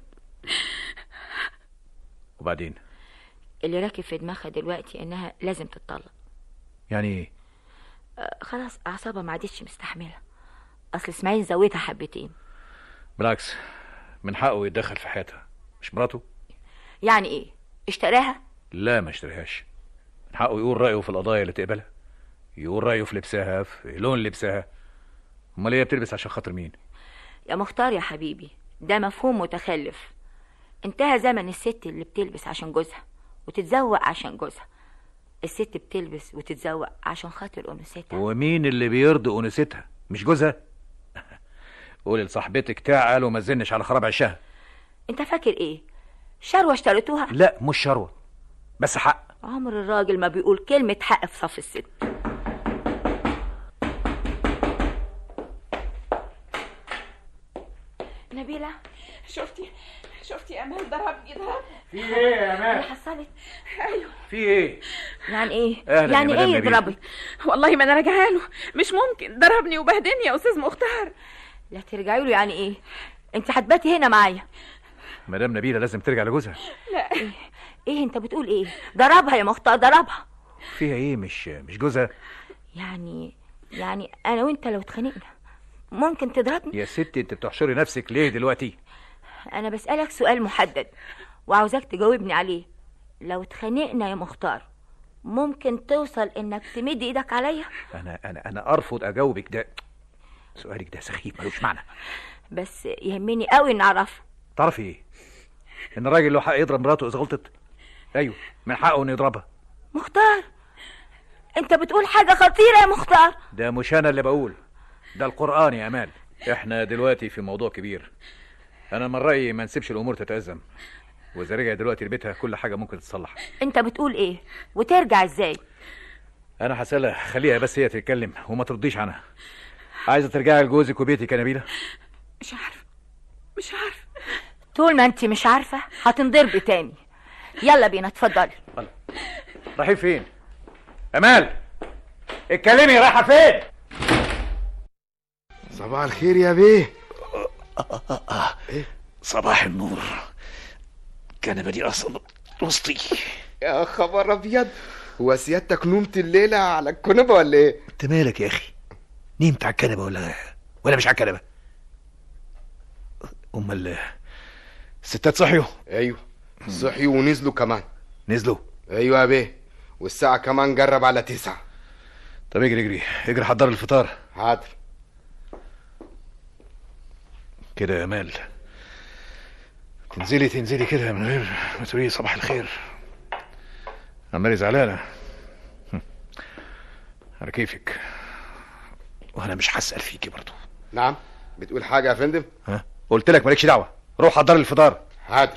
S18: وبعدين
S9: اللي راكب في دماغها دلوقتي إنها لازم تتطلق
S18: يعني ايه
S9: آه، خلاص أعصابها ما عادتش مستحملة أصل إسماعيل زودها حبتين
S18: بالعكس من حقه يتدخل في حياتها مش مراته
S9: يعني إيه اشتراها
S18: لا ما اشتريهاش من حقه يقول رأيه في القضايا اللي تقبلها يقول رأيه في لبسها في لون لبسها امال هي بتلبس عشان خاطر مين
S9: يا مختار يا حبيبي ده مفهوم متخلف انتهى زمن الست اللي بتلبس عشان جوزها وتتزوق عشان جوزها الست بتلبس وتتزوق عشان خاطر أنوثتها
S18: ومين اللي بيرضي انوثتها مش جوزها قولي لصاحبتك تعال وما تزنش على خراب عشها
S9: انت فاكر ايه شروة اشتريتوها
S18: لا مش شروه بس حق
S9: عمر الراجل ما بيقول كلمة حق في صف الست نبيلة
S8: شفتي شفتي يا أمال ضربني ضربني
S18: في ايه يا أمال؟
S9: اللي حصلت
S8: أيوه
S18: في ايه
S9: يعني ايه
S18: أهلاً يا
S9: يعني
S18: مدام
S9: ايه
S18: نبيلة.
S9: يضربك
S8: والله ما أنا راجعه له مش ممكن ضربني وبهدلني يا أستاذ مختار
S9: لا ترجعي له يعني ايه انت هتباتي هنا معايا
S18: مدام نبيله لازم ترجع لجوزها
S9: لا ايه, إيه انت بتقول ايه ضربها يا مختار ضربها
S18: فيها ايه مش مش جوزها
S9: يعني يعني انا وانت لو اتخانقنا ممكن تضربني
S18: يا ستي انت بتحشري نفسك ليه دلوقتي
S9: انا بسألك سؤال محدد وعاوزاك تجاوبني عليه لو اتخانقنا يا مختار ممكن توصل انك تمد ايدك عليا
S18: انا انا انا ارفض اجاوبك ده سؤالك ده سخيف ملوش معنى
S9: بس يهمني قوي ان اعرفه
S18: تعرفي ايه ان الراجل له حق يضرب مراته اذا غلطت ايوه من حقه انه يضربها
S9: مختار انت بتقول حاجة خطيرة يا مختار
S18: ده مش انا اللي بقول ده القران يا امال احنا دلوقتي في موضوع كبير انا من رايي ما نسيبش الامور تتازم واذا رجع دلوقتي لبيتها كل حاجه ممكن تتصلح
S9: انت بتقول ايه وترجع ازاي
S18: انا هسألها خليها بس هي تتكلم وما ترديش عنها عايزه ترجعي لجوزك وبيتك يا نبيله
S8: مش عارفه مش عارفه
S9: طول ما انت مش عارفة هتنضربي تاني يلا بينا اتفضلي
S18: رايحين فين امال اتكلمي رايحه فين
S17: صباح الخير يا بيه
S18: صباح النور الكنبه دي اصلا وسطي
S17: يا خبر ابيض هو سيادتك نمت الليله على الكنبه ولا ايه
S18: انت مالك يا اخي نمت على الكنبه ولا ولا مش على الكنبه امال الستات صحيوا
S17: ايوه صحيوا ونزلوا كمان
S18: نزلوا
S17: ايوه يا بيه والساعه كمان جرب على تسعة
S18: طب اجري اجري اجري حضر الفطار
S17: حاضر
S18: كده يا امال تنزلي تنزلي كده من غير ما تقولي صباح الخير عمالي زعلانه هم. على كيفك وانا مش هسال فيكي برضو
S17: نعم بتقول حاجه يا فندم
S18: ها قلت لك مالكش دعوه روح حضر الفطار
S17: حاضر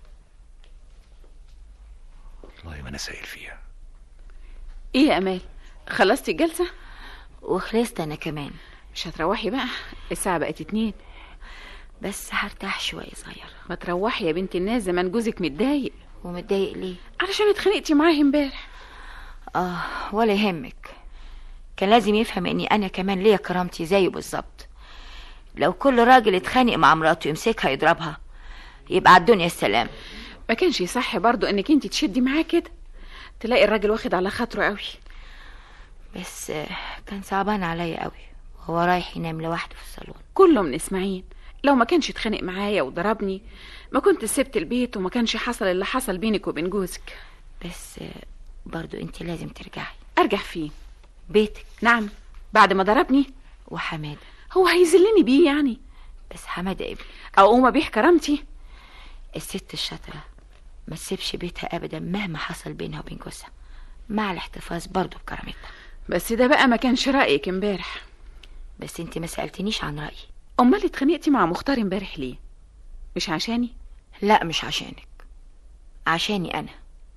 S18: والله ما انا سائل فيها
S2: ايه يا امال خلصتي الجلسه
S9: وخلصت انا كمان
S2: مش هتروحي بقى الساعه بقت اتنين
S9: بس هرتاح شوية صغير
S2: ما تروحي يا بنت الناس زمان جوزك متضايق
S9: ومتضايق ليه
S2: علشان اتخانقتي معاه امبارح
S9: اه ولا يهمك كان لازم يفهم اني انا كمان ليا كرامتي زيه بالظبط لو كل راجل اتخانق مع مراته يمسكها يضربها يبقى على الدنيا السلام
S2: ما كانش يصح برضو انك انت تشدي معاه كده تلاقي الراجل واخد على خاطره قوي
S9: بس آه، كان صعبان عليا قوي وهو رايح ينام لوحده في الصالون
S2: كله من اسماعيل لو ما كانش اتخانق معايا وضربني ما كنت سبت البيت وما كانش حصل اللي حصل بينك وبين جوزك
S9: بس آه، برضو انت لازم ترجعي
S2: ارجع فين
S9: بيتك
S2: نعم بعد ما ضربني
S9: وحماده
S2: هو هيذلني بيه يعني
S9: بس حماده ابني
S2: او اقوم ابيح كرامتي
S9: الست الشاطره ما تسيبش بيتها ابدا مهما حصل بينها وبين جوزها مع الاحتفاظ برضو بكرامتها
S2: بس ده بقى ما كانش رايك امبارح
S9: بس انت ما سالتنيش عن رايي
S2: امال اتخانقتي مع مختار امبارح ليه مش عشاني
S9: لا مش عشانك عشاني انا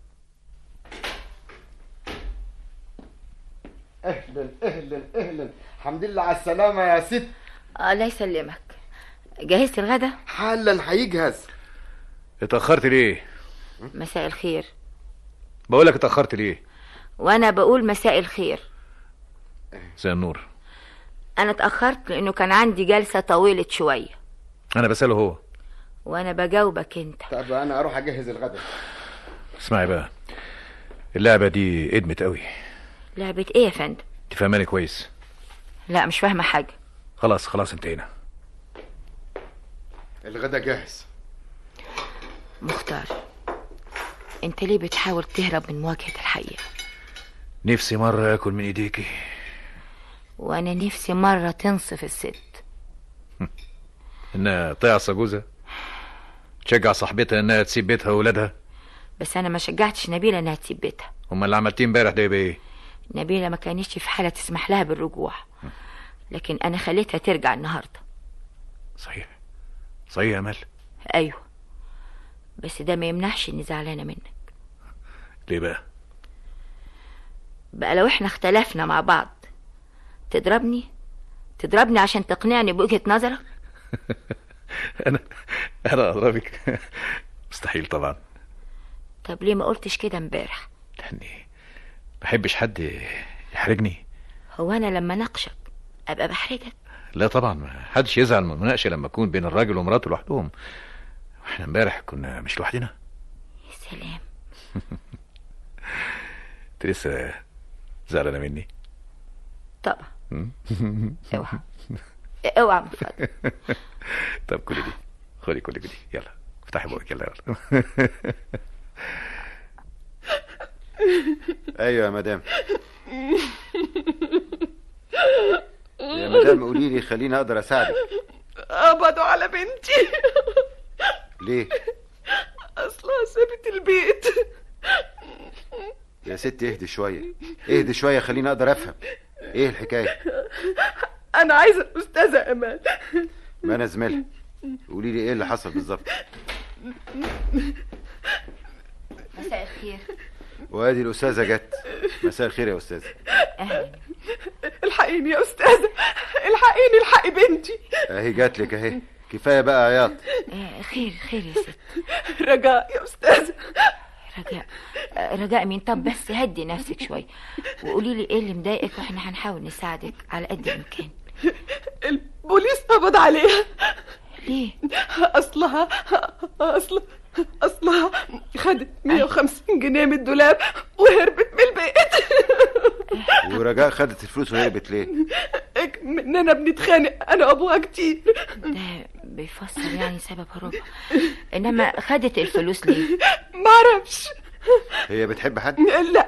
S17: اهلا اهلا اهلا الحمد لله على السلامه يا ست
S9: الله يسلمك جهزت الغدا
S17: حالا هيجهز
S18: اتاخرت ليه
S9: مساء الخير
S18: بقول لك اتاخرت ليه
S9: وانا بقول مساء الخير
S18: زي النور
S9: انا اتاخرت لانه كان عندي جلسه طويله شويه
S18: انا بساله هو
S9: وانا بجاوبك انت
S17: طب انا اروح اجهز الغدا
S18: اسمعي بقى اللعبه دي ادمت قوي
S9: لعبه ايه يا فندم
S18: تفهماني كويس
S9: لا مش فاهمه حاجه
S18: خلاص خلاص انتهينا
S17: الغدا جاهز
S9: مختار انت ليه بتحاول تهرب من مواجهه الحقيقه
S18: نفسي مره اكل من ايديكي
S9: وانا نفسي مره تنصف الست
S18: انها تعصى جوزها تشجع صاحبتها انها تسيب بيتها واولادها
S9: بس انا ما شجعتش نبيله انها تسيب بيتها
S18: هما اللي عملتيه امبارح ده يبقى ايه
S9: نبيله ما كانتش في حاله تسمح لها بالرجوع لكن انا خليتها ترجع النهارده
S18: صحيح صحيح يا امال
S9: ايوه بس ده ما يمنعش اني زعلانه منك
S18: ليه بقى
S9: بقى لو احنا اختلفنا مع بعض تضربني تضربني عشان تقنعني بوجهه نظرك
S18: انا انا اضربك مستحيل طبعا
S9: طب ليه ما قلتش كده امبارح
S18: لاني بحبش حد يحرجني
S9: هو انا لما ناقشك ابقى بحرجك
S18: لا طبعا ما حدش يزعل من المناقشه لما اكون بين الراجل ومراته لوحدهم واحنا امبارح كنا مش لوحدنا
S9: يا سلام
S18: انت لسه زعلانه مني
S9: طبعا اوعى اوعى من فضلك
S18: طب كل دي خدي كل دي يلا افتحي بقك يلا يلا
S12: ايوه يا مدام يا مدام قولي لي خليني اقدر اساعدك
S10: قبضوا على بنتي
S12: ليه
S10: اصلها سابت البيت
S12: يا ست اهدي شويه اهدي شويه خليني اقدر افهم ايه الحكايه
S10: انا عايزه الاستاذه امال
S12: ما انا زميلها قولي لي ايه اللي حصل بالظبط
S9: مساء الخير
S12: وادي الاستاذه جت مساء الخير يا استاذه
S9: اهلا
S10: الحقيني يا استاذه الحقيني الحقي بنتي
S12: اهي جات لك اهي كفايه بقى عياط
S9: آه، خير خير يا ست
S10: رجاء يا استاذه
S9: رجاء آه، رجاء مين طب بس هدي نفسك شوي وقولي لي ايه اللي مضايقك واحنا هنحاول نساعدك على قد الامكان
S10: البوليس قبض عليها
S9: ليه
S10: اصلها اصل اصلها خدت 150 جنيه من الدولاب وهربت من البيت
S12: ورجاء خدت الفلوس وهربت ليه
S10: مننا بنتخانق انا وابوها كتير
S9: ده بيفسر يعني سبب هروبها انما خدت الفلوس ليه
S10: معرفش
S12: هي بتحب حد
S10: لا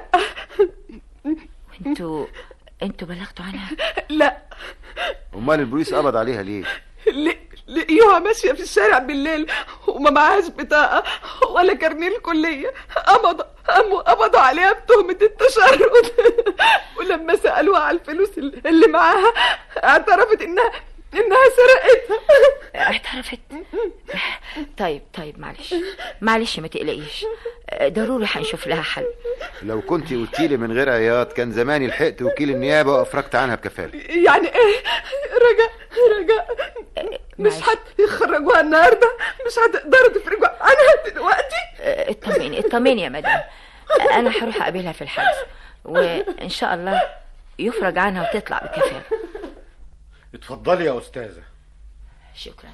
S9: انتوا انتوا بلغتوا عنها
S10: لا
S12: امال البوليس قبض عليها ليه
S10: ل- لقيوها ماشية في الشارع بالليل وما معهاش بطاقة ولا كارنيه الكلية قبضوا قاموا قبضوا عليها بتهمة التشرد ولما سألوها على الفلوس اللي معاها اعترفت انها انها سرقتها
S9: اعترفت طيب طيب معلش معلش ما تقلقيش آه، ضروري هنشوف لها حل
S12: لو كنت قلتي لي من غير عياط كان زماني لحقت وكيل النيابه وافرجت عنها بكفاله
S10: يعني ايه رجاء رجاء مش هتخرجوها النهارده مش هتقدروا تفرجوا عنها دلوقتي
S9: آه، اطمني اطمني يا مدام آه، انا هروح اقابلها في الحجز وان شاء الله يفرج عنها وتطلع بكفاله
S19: اتفضلي يا استاذه
S9: شكرا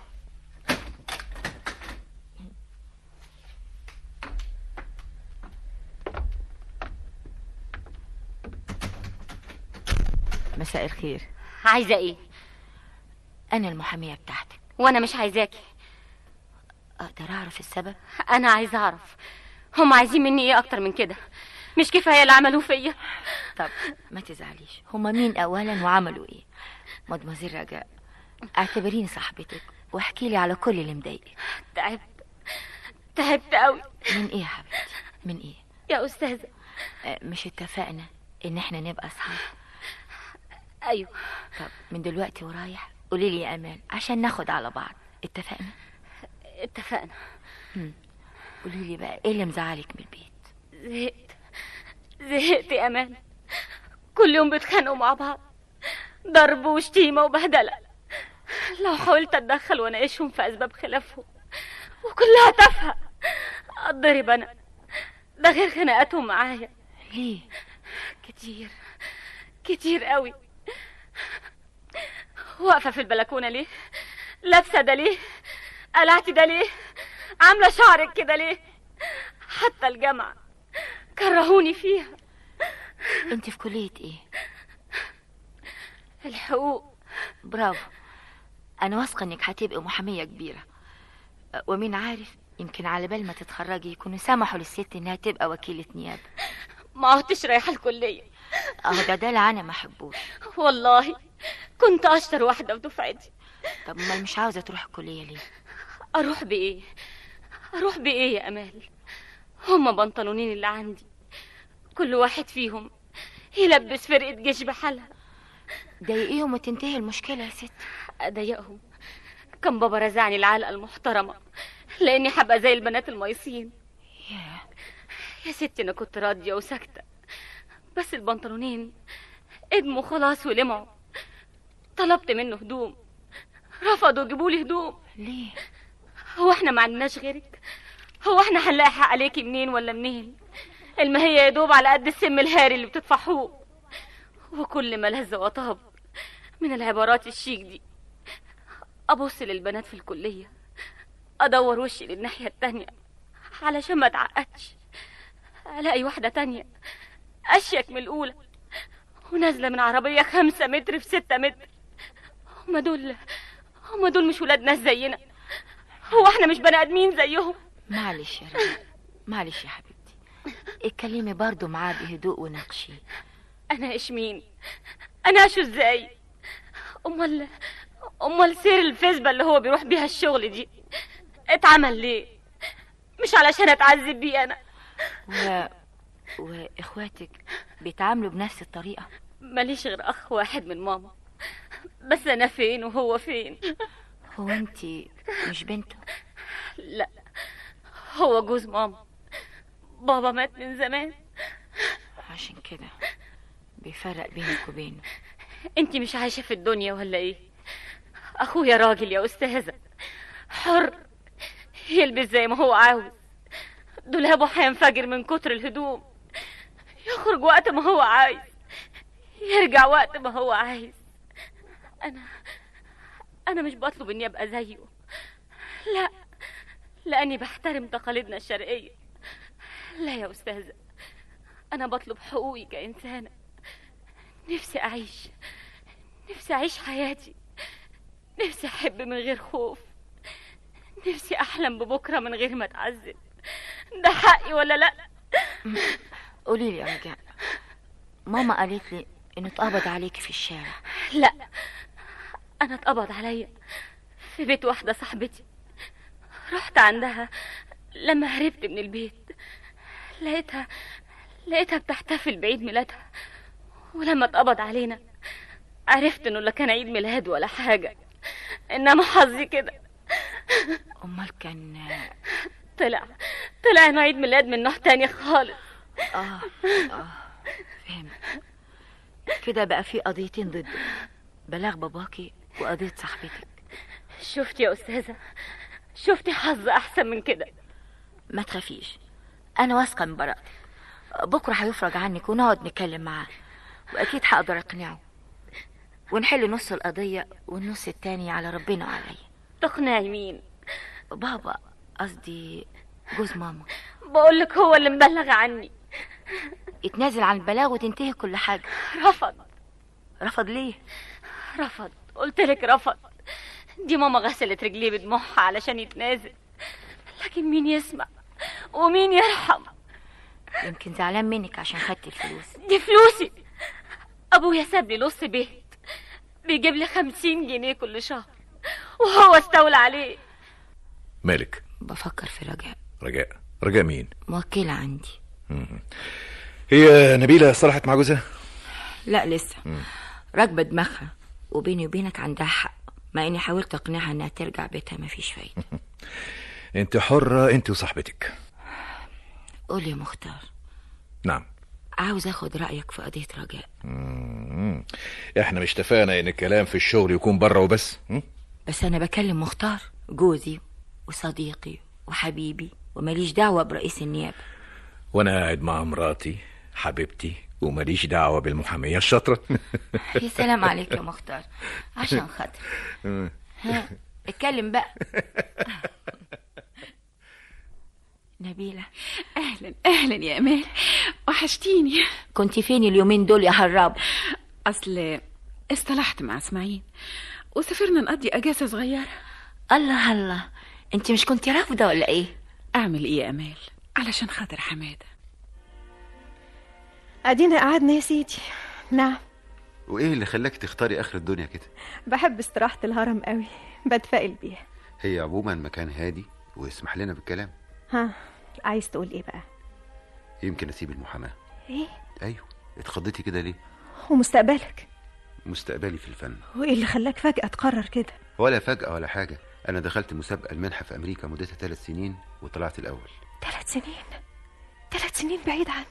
S9: مساء الخير
S20: عايزة ايه
S9: انا المحاميه بتاعتك
S20: وانا مش عايزاكي
S9: اقدر اعرف السبب
S20: انا عايزة اعرف هم عايزين مني ايه اكتر من كده مش كفاية اللي عملوه فيا
S9: طب ما تزعليش هما مين اولا وعملوا ايه مدمزيل رجاء اعتبريني صاحبتك واحكي لي على كل اللي مضايقك
S20: تعبت تعبت قوي
S9: من ايه يا حبيبتي من ايه
S20: يا استاذة
S9: آه، مش اتفقنا ان احنا نبقى اصحاب
S20: ايوه
S9: طب من دلوقتي ورايح قولي لي يا امان عشان ناخد على بعض اتفقنا
S20: اتفقنا
S9: مم. قولي لي بقى ايه اللي مزعلك من البيت
S20: زهقت زهقت يا امان كل يوم بيتخانقوا مع بعض ضرب وشتيمة وبهدلة لو حاولت اتدخل واناقشهم في اسباب خلافهم وكلها تافهة اتضرب انا ده غير خناقاتهم معايا
S9: ليه
S20: كتير كتير قوي واقفة في البلكونة ليه لابسة ده ليه قلعت ده ليه عاملة شعرك كده ليه حتى الجامعة كرهوني فيها
S9: انت في كليه ايه
S20: الحقوق
S9: برافو انا واثقه انك هتبقي محاميه كبيره أه، ومين عارف يمكن على بال ما تتخرجي يكونوا سمحوا للست انها تبقى وكيله نيابه
S20: ما عدتش رايحة الكلية
S9: اه ده دلع انا ما احبوش
S20: والله كنت اشطر واحدة في دفعتي
S9: طب امال مش عاوزه تروح الكليه ليه
S20: اروح بايه اروح بايه يا امال هما بنطلونين اللي عندي كل واحد فيهم يلبس فرقة جيش بحالها
S9: ضايقيهم وتنتهي المشكله يا ست
S20: اضايقهم كان بابا رزعني العلقة المحترمة لاني حابة زي البنات الميصين يا ستي انا كنت راضية وساكتة بس البنطلونين ادموا خلاص ولمعوا طلبت منه هدوم رفضوا يجيبوا لي هدوم
S9: ليه
S20: هو احنا ما عندناش غيرك هو احنا هنلاقي حق عليكي منين ولا منين المهية يا دوب على قد السم الهاري اللي بتدفعوه وكل ما لذ وطاب من العبارات الشيك دي ابص للبنات في الكلية ادور وشي للناحية التانية علشان ما اتعقدش الاقي واحدة تانية اشيك من الاولى ونازلة من عربية خمسة متر في ستة متر هما دول هما دول مش ولاد ناس زينا هو احنا مش بني ادمين زيهم
S9: معلش يا رجاء معلش يا حبيبتي اتكلمي برضو معاه بهدوء وناقشيه
S20: انا ايش مين انا اشو ازاي امال امال سير الفسبة اللي هو بيروح بيها الشغل دي اتعمل ليه مش علشان اتعذب بيه انا
S9: و... واخواتك بيتعاملوا بنفس الطريقة
S20: ماليش غير اخ واحد من ماما بس انا فين وهو فين
S9: هو انت مش بنته
S20: لا هو جوز ماما بابا مات من زمان
S9: عشان كده بيفرق بينك وبينه
S20: انت مش عايشة في الدنيا ولا ايه اخويا راجل يا استاذة حر يلبس زي ما هو عاوز دولابه هينفجر من كتر الهدوم يخرج وقت ما هو عايز يرجع وقت ما هو عايز انا انا مش بطلب اني ابقى زيه لا لاني بحترم تقاليدنا الشرقيه لا يا استاذه انا بطلب حقوقي كانسانه نفسي اعيش نفسي اعيش حياتي نفسي احب من غير خوف نفسي احلم ببكره من غير ما اتعذب ده حقي ولا لا
S9: قولي لي يا رجاء ماما قالت لي انه اتقبض عليكي في الشارع
S20: لا انا اتقبض عليا في بيت واحده صاحبتي رحت عندها لما هربت من البيت لقيتها لقيتها بتحتفل بعيد ميلادها ولما اتقبض علينا عرفت انه لا كان عيد ميلاد ولا حاجه انما حظي كده
S9: امال كان
S20: طلع طلع انه عيد ميلاد من نوع تاني خالص
S9: اه اه فهمت كده بقى في قضيتين ضدك بلاغ باباكي وقضية صاحبتك
S20: شفتي يا استاذه شفتي حظ احسن من كده
S9: ما تخافيش انا واثقه من براءتك بكره هيفرج عنك ونقعد نتكلم معاه واكيد هقدر اقنعه ونحل نص القضيه والنص التاني على ربنا وعليا
S20: تقنعي مين
S9: بابا قصدي جوز ماما
S20: بقولك هو اللي مبلغ عني
S9: يتنازل عن البلاغ وتنتهي كل حاجه
S20: رفض
S9: رفض ليه
S20: رفض قلت لك رفض دي ماما غسلت رجليه بدموعها علشان يتنازل لكن مين يسمع ومين يرحم
S9: يمكن زعلان منك عشان خدت الفلوس
S20: دي فلوسي ابويا ساب لي نص بيت بيجيب لي خمسين جنيه كل شهر وهو استولى عليه
S18: مالك
S9: بفكر في رجاء
S18: رجاء رجاء مين
S9: موكلة عندي
S18: مم. هي نبيلة صلحت مع جوزها
S9: لا لسه راكبة دماغها وبيني وبينك عندها حق مع اني حاولت اقنعها انها ترجع بيتها مفيش فايدة
S18: انت حرة انت وصاحبتك
S9: قول يا مختار
S18: نعم
S9: عاوز اخد رأيك في قضية رجاء
S18: مم. احنا مش اتفقنا ان الكلام في الشغل يكون بره وبس مم؟
S9: بس انا بكلم مختار جوزي وصديقي وحبيبي وماليش دعوة برئيس النيابة
S18: وانا قاعد مع مراتي حبيبتي وماليش دعوة بالمحامية الشاطرة
S9: يا سلام عليك يا مختار عشان خاطر ها اتكلم بقى نبيلة
S2: اهلا اهلا يا امال وحشتيني
S9: كنت فين اليومين دول يا هراب
S2: اصل اصطلحت مع اسماعيل وسافرنا نقضي اجازه صغيره
S9: الله الله انت مش كنت رافضة ولا ايه
S2: اعمل ايه يا امال علشان خاطر حماده
S6: ادينا قعدنا يا سيدي نعم
S12: وايه اللي خلاك تختاري اخر الدنيا كده
S6: بحب استراحة الهرم قوي بتفائل بيها
S12: هي عموما مكان هادي ويسمح لنا بالكلام
S6: ها عايز تقول ايه بقى
S12: يمكن اسيب المحاماه
S6: ايه
S12: ايوه اتخضيتي كده ليه
S6: ومستقبلك
S12: مستقبلي في الفن
S6: وايه اللي خلاك فجأة تقرر كده
S12: ولا فجأة ولا حاجة أنا دخلت مسابقة المنحة في أمريكا مدتها ثلاث سنين وطلعت الأول
S6: ثلاث سنين ثلاث سنين بعيد عن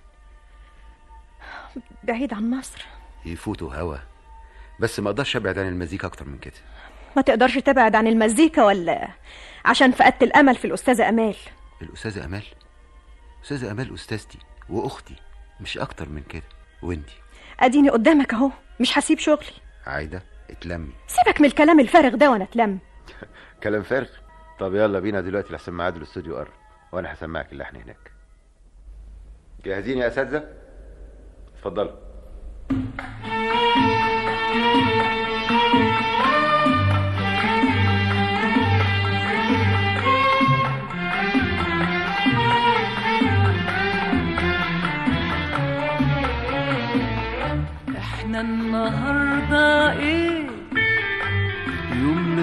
S6: بعيد عن مصر
S12: يفوتوا هوا بس ما أقدرش أبعد عن المزيكا أكتر من كده
S6: ما تقدرش تبعد عن المزيكا ولا عشان فقدت الامل في الاستاذة امال
S12: الأستاذة أمال أستاذة أمال أستاذتي وأختي مش أكتر من كده وأنتي
S6: اديني قدامك اهو مش هسيب شغلي
S12: عايدة اتلمي
S6: سيبك من الكلام الفارغ ده وانا اتلم
S12: كلام فارغ طب يلا بينا دلوقتي لحسن ميعاد الاستوديو قرب وانا هسمعك اللحن هناك جاهزين يا اساتذه اتفضلوا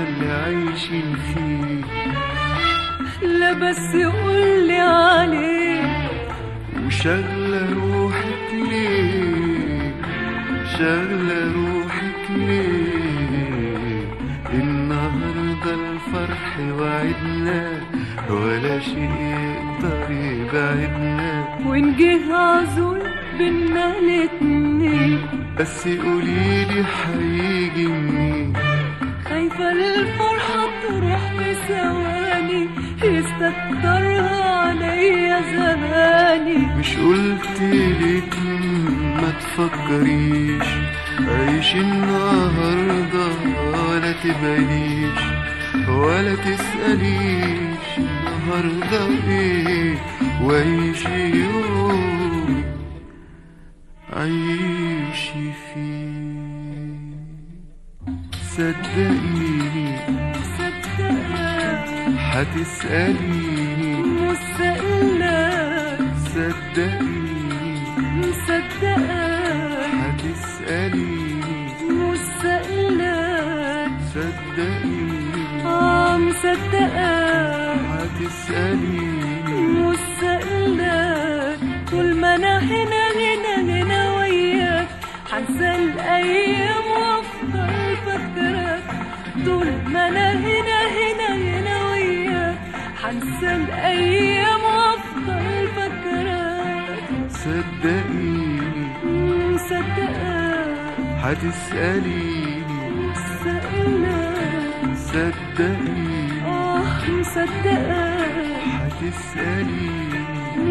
S3: اللي عايشين فيه لا بس قولي عليه وشغلة روحك ليه شغلة روحك ليه النهاردة الفرح وعدنا ولا شيء يقدر يبعدنا
S21: وإن جه عزول بينا الاتنين
S3: بس قوليلي هيجي منين
S21: خايفة الفرحة تروح في ثواني يستكترها عليا زماني
S3: مش قلتلك ما تفكريش عيش النهاردة ولا تباليش ولا تسأليش النهاردة ايه وعيشي يوم عيشي فيه صدقيني هتسأليني
S21: مستقلك
S3: صدقيني
S21: مصدقك
S3: هتسأليني
S21: مستقلك
S3: صدقيني
S21: اه مصدقك
S3: هتسأليني
S21: مستقلك طول ما انا هنا هنا هنا وياك هنسى الايام وافضل فاكرك طول ما انا هنا هنا هنا وياك هنسى الايام وافضل فاكرك
S3: صدقيني
S21: مصدقك
S3: هتسأليني
S21: مستقلك
S3: صدقيني
S21: اه مصدقك
S3: هتسأليني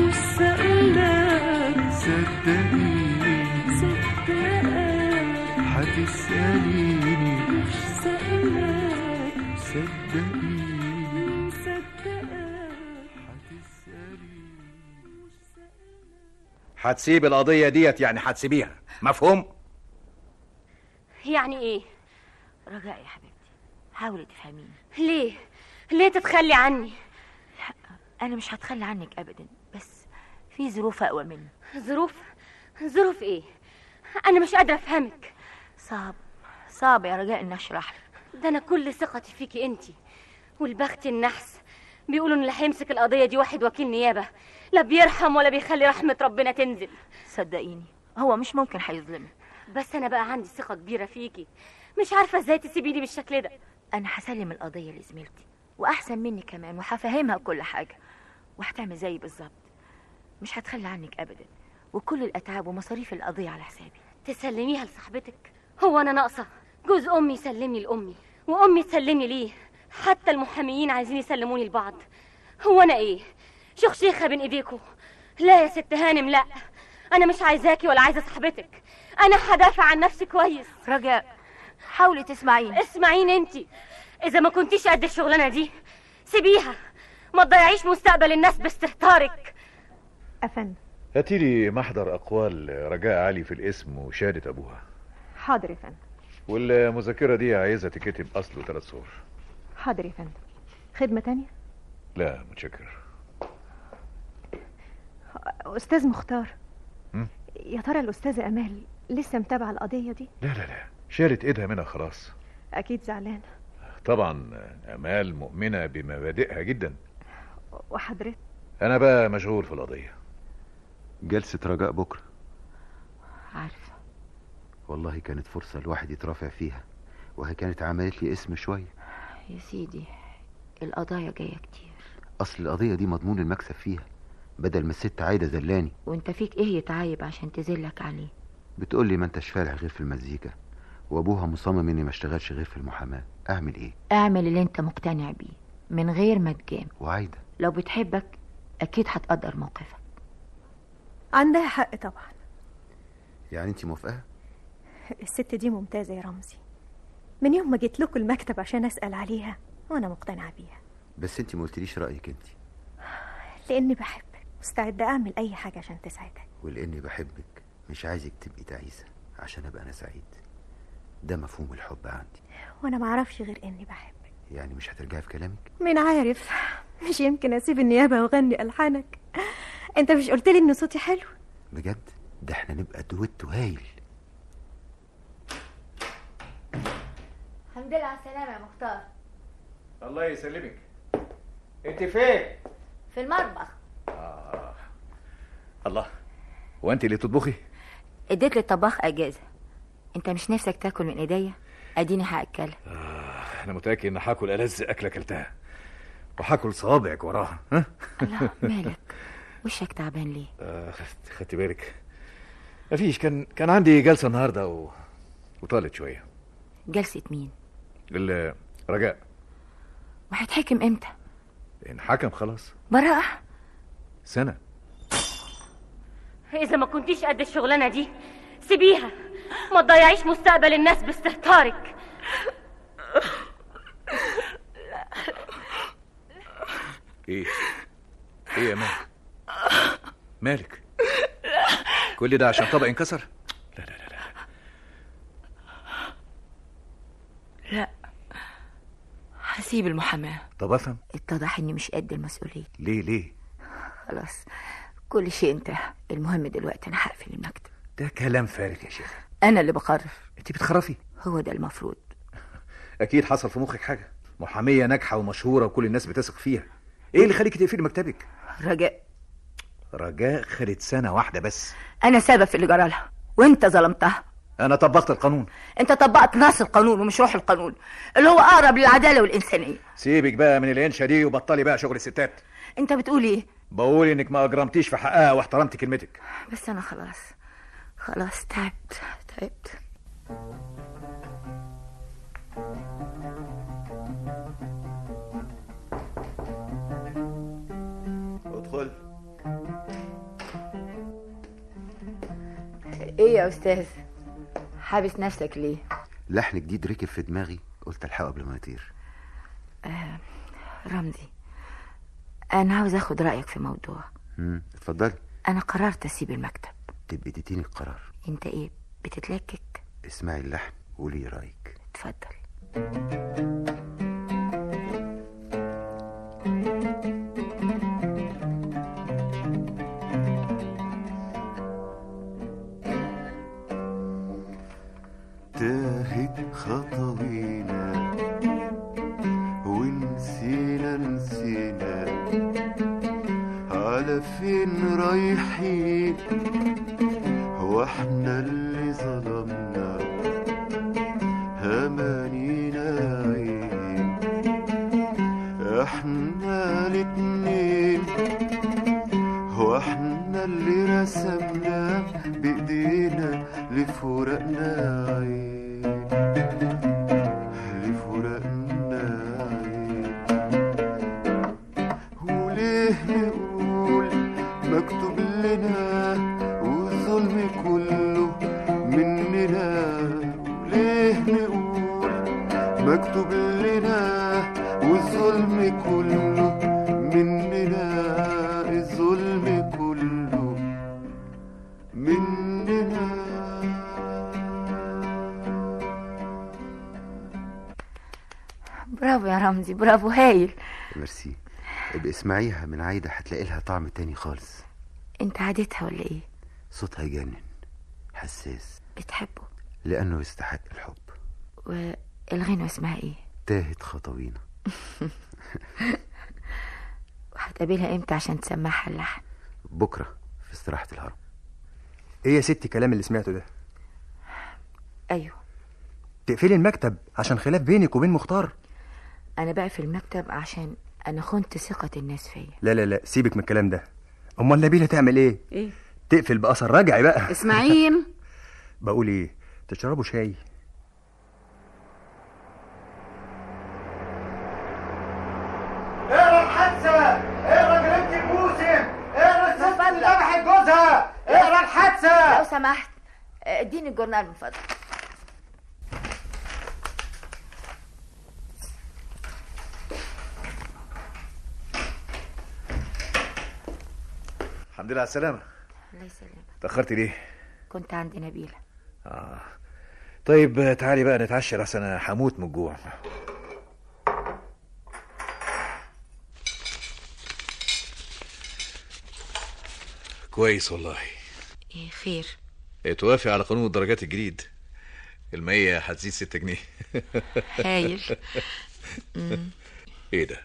S21: مستقلك
S3: صدقيني
S21: صدقك
S3: هتسأليني
S21: مستقلك
S3: صدقيني
S21: مصدقك
S18: هتسيب القضية ديت يعني هتسيبيها مفهوم؟
S20: يعني ايه
S9: رجاء يا حبيبتي حاولي تفهميني
S20: ليه ليه تتخلي عني
S9: انا مش هتخلى عنك ابدا بس في ظروف اقوى مني
S20: ظروف ظروف ايه انا مش قادره افهمك
S9: صعب صعب يا رجاء اني اشرح لك
S20: ده انا كل ثقتي فيكي انتي والبخت النحس بيقولوا ان اللي هيمسك القضيه دي واحد وكيل نيابه لا بيرحم ولا بيخلي رحمه ربنا تنزل
S9: صدقيني هو مش ممكن هيظلمك
S20: بس انا بقى عندي ثقه كبيره فيكي مش عارفه ازاي تسيبيني بالشكل ده
S9: انا هسلم القضيه لزميلتي واحسن مني كمان وهفهمها كل حاجه وهتعمل زيي بالظبط مش هتخلى عنك ابدا وكل الاتعاب ومصاريف القضيه على حسابي
S20: تسلميها لصاحبتك هو انا ناقصه جوز امي يسلمني لامي وامي تسلمني ليه حتى المحاميين عايزين يسلموني لبعض هو انا ايه شخشيخه بين ايديكوا لا يا ست هانم لا انا مش عايزاكي ولا عايزه صاحبتك انا هدافع عن نفسي كويس
S9: رجاء حاولي تسمعيني
S20: اسمعيني انتي اذا ما كنتيش قد الشغلانه دي سيبيها ما تضيعيش مستقبل الناس باستهتارك
S22: أفندم
S18: هاتي لي محضر أقوال رجاء علي في الاسم وشهادة أبوها
S22: حاضر يا فندم
S18: والمذكرة دي عايزة تكتب أصل وثلاث صور
S22: حاضر يا فندم خدمة تانية
S18: لا متشكر
S22: أستاذ مختار
S18: م?
S22: يا ترى الأستاذة أمال لسه متابعة القضية دي
S18: لا لا لا شالت ايدها منها خلاص
S22: أكيد زعلانة
S18: طبعا امال مؤمنة بمبادئها جدا
S22: وحضرتك
S18: انا بقى مشغول في القضية
S12: جلسة رجاء بكرة
S9: عارفة
S12: والله كانت فرصة الواحد يترافع فيها وهي كانت عملت لي اسم شوية
S9: يا سيدي القضايا جاية كتير
S12: أصل القضية دي مضمون المكسب فيها بدل ما الست عايدة زلاني
S9: وانت فيك ايه يتعايب عشان تذلك عليه
S12: بتقول لي ما انتش فالح غير في المزيكا وابوها مصمم اني ما اشتغلش غير في المحاماة اعمل ايه
S9: اعمل اللي انت مقتنع بيه من غير ما تجامل
S12: وعايدة
S9: لو بتحبك اكيد هتقدر موقفك
S6: عندها حق طبعا
S12: يعني انت موافقة
S6: الست دي ممتازة يا رمزي من يوم ما جيت لكم المكتب عشان أسأل عليها وأنا مقتنعة بيها
S12: بس انت ما قلتليش رأيك انت
S6: لأني بحبك مستعدة أعمل أي حاجة عشان تسعدك
S12: ولاني بحبك مش عايزك تبقي تعيسة عشان ابقى انا سعيد ده مفهوم الحب عندي
S6: وأنا معرفش غير إني بحبك
S12: يعني مش هترجعي في كلامك
S6: مين عارف مش يمكن أسيب النيابة وأغني ألحانك أنت مش قلتلي إن صوتي حلو
S12: بجد ده احنا نبقى دويتو هايل
S23: الحمد لله على السلامة يا مختار
S18: الله يسلمك انت فين
S9: في المطبخ
S18: آه. الله هو انت اللي تطبخي
S9: اديت للطباخ اجازه انت مش نفسك تاكل من ايديا اديني هاكلها
S18: انا متاكد ان هاكل الذ اكله اكلتها وهاكل صوابعك وراها ها
S9: الله مالك وشك تعبان ليه
S18: آه، خدت- خدت بالك مفيش كان كان عندي جلسه النهارده و... وطالت شويه
S9: جلسه مين
S18: ال- رجاء
S9: وهيتحكم امتى
S18: انحكم خلاص
S20: براءة
S18: سنه
S20: إذا ما كنتيش قد الشغلانة دي سيبيها ما تضيعيش مستقبل الناس باستهتارك
S18: ايه ايه يا مان مالك كل ده عشان طبق انكسر
S9: لا هسيب المحاماه
S18: طب افهم
S9: اتضح اني مش قد المسؤوليه
S18: ليه ليه
S9: خلاص كل شيء انتهى المهم دلوقتي انا هقفل المكتب
S18: ده كلام فارغ يا شيخ
S9: انا اللي بقرر
S18: انت بتخرفي
S9: هو ده المفروض
S18: اكيد حصل في مخك حاجه محاميه ناجحه ومشهوره وكل الناس بتثق فيها ايه اللي خليكي تقفلي مكتبك
S9: رجاء
S18: رجاء خدت سنه واحده بس
S9: انا سبب في اللي جرالها وانت ظلمتها
S18: انا طبقت القانون
S9: انت طبقت نص القانون ومش روح القانون اللي هو اقرب للعداله والانسانيه
S18: سيبك بقى من الانشا دي وبطلي بقى شغل الستات
S9: انت بتقول ايه
S18: بقول انك ما اجرمتيش في حقها واحترمت كلمتك
S9: بس انا خلاص خلاص تعبت تعبت
S12: ادخل
S9: ايه يا استاذ حابس نفسك ليه
S12: لحن جديد ركب في دماغي قلت الحقه قبل ما يطير
S9: آه رمزي انا عاوز اخد رايك في موضوع
S12: امم اتفضلي
S9: انا قررت اسيب المكتب
S12: تبقي اديتيني القرار
S9: انت ايه بتتلكك
S12: اسمعي اللحن وقولي رايك
S9: اتفضل
S15: تاهت خطوينا ونسينا نسينا على فين رايحين هو احنا اللي ظلمنا همانينا عين احنا الاتنين هو احنا اللي رسمنا بايدينا لفراقنا عين لفراقنا عين وليه نقول مكتوب لنا والظلم كله مننا وليه نقول مكتوب لنا والظلم كله مننا الظلم كله مننا
S9: برافو يا رمزي برافو هايل
S12: ميرسي ابقي اسمعيها من عايدة هتلاقي لها طعم تاني خالص
S9: انت عادتها ولا ايه
S12: صوتها يجنن حساس
S9: بتحبه
S12: لأنه يستحق الحب
S9: والغنوة اسمها ايه
S12: تاهت خطوينا
S9: وهتقابلها امتى عشان تسمعها اللحن
S12: بكرة في استراحة الهرم
S14: ايه يا ستي الكلام اللي سمعته ده
S9: ايوه
S14: تقفلي المكتب عشان خلاف بينك وبين مختار
S9: انا بقى في المكتب عشان انا خنت ثقة الناس فيا
S14: لا لا لا سيبك من الكلام ده امال نبيله تعمل ايه
S2: ايه
S14: تقفل باثر رجعي بقى
S2: اسماعيل
S14: بقول ايه تشربوا شاي
S1: اقرا الحادثة اقرا جريمة الموسم اقرا الست اللي ذبحت جوزها اقرا الحادثة
S9: لو سمحت اديني الجورنال من فضلك
S18: الحمد لله على السلامه
S9: الله يسلمك
S18: تاخرت ليه
S9: كنت عند نبيلة
S18: اه طيب آه، تعالي بقى نتعشى لحسن انا هموت من الجوع كويس والله
S9: ايه خير
S18: اتوافق على قانون الدرجات الجديد المية هتزيد ستة جنيه
S9: هايل. مم.
S18: ايه ده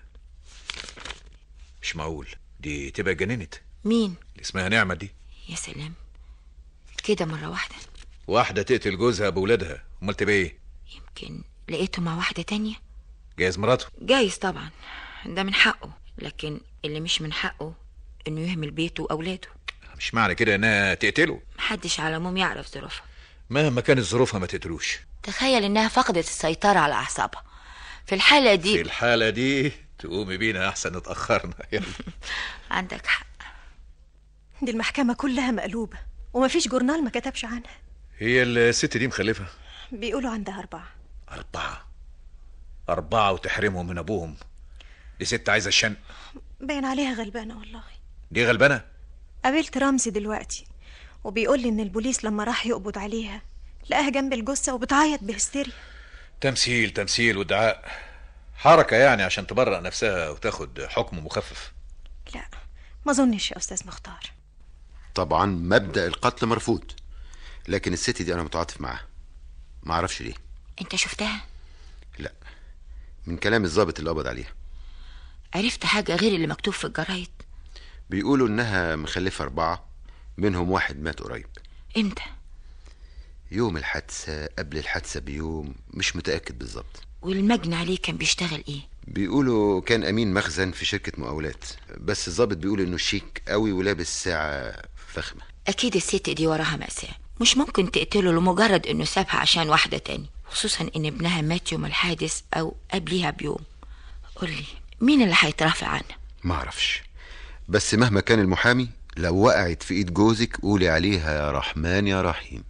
S18: مش معقول دي تبقى جننت
S9: مين
S18: اللي اسمها نعمة دي
S9: يا سلام كده مرة واحدة
S18: واحدة تقتل جوزها بولادها امال تبقى ايه
S9: يمكن لقيته مع واحدة تانية
S18: جايز مراته
S9: جايز طبعا ده من حقه لكن اللي مش من حقه انه يهمل بيته واولاده
S18: مش معنى كده انها تقتله
S9: محدش على العموم يعرف ظروفها
S18: مهما كانت ظروفها ما تقتلوش
S9: تخيل انها فقدت السيطرة على اعصابها في الحالة
S18: في
S9: دي
S18: الحالة دي تقومي بينا احسن اتأخرنا يلا
S9: عندك حق
S6: دي المحكمة كلها مقلوبة ومفيش جورنال ما كتبش عنها
S18: هي الست دي مخلفة
S6: بيقولوا عندها أربعة
S18: أربعة أربعة وتحرمهم من أبوهم دي ست عايزة الشن
S6: باين عليها غلبانة والله
S18: دي غلبانة
S6: قابلت رمزي دلوقتي وبيقول لي إن البوليس لما راح يقبض عليها لقاها جنب الجثة وبتعيط بهستيريا
S18: تمثيل تمثيل وادعاء حركة يعني عشان تبرأ نفسها وتاخد حكم مخفف
S6: لا ما أظنش يا أستاذ مختار
S12: طبعا مبدأ القتل مرفوض لكن الست دي انا متعاطف معاها ما اعرفش ليه
S9: انت شفتها
S12: لا من كلام الضابط اللي قبض عليها
S9: عرفت حاجة غير اللي مكتوب في الجرايد
S12: بيقولوا انها مخلفة اربعة منهم واحد مات قريب
S9: امتى
S12: يوم الحادثة قبل الحادثة بيوم مش متأكد بالظبط
S9: والمجني عليه كان بيشتغل ايه
S12: بيقولوا كان امين مخزن في شركة مقاولات بس الضابط بيقول انه شيك قوي ولابس ساعة فخمة
S9: اكيد الست دي وراها مأساة مش ممكن تقتله لمجرد انه سابها عشان واحدة تاني خصوصا ان ابنها مات يوم الحادث او قبليها بيوم قولي مين اللي هيترافع عنها
S12: ما اعرفش بس مهما كان المحامي لو وقعت في ايد جوزك قولي عليها يا رحمن يا رحيم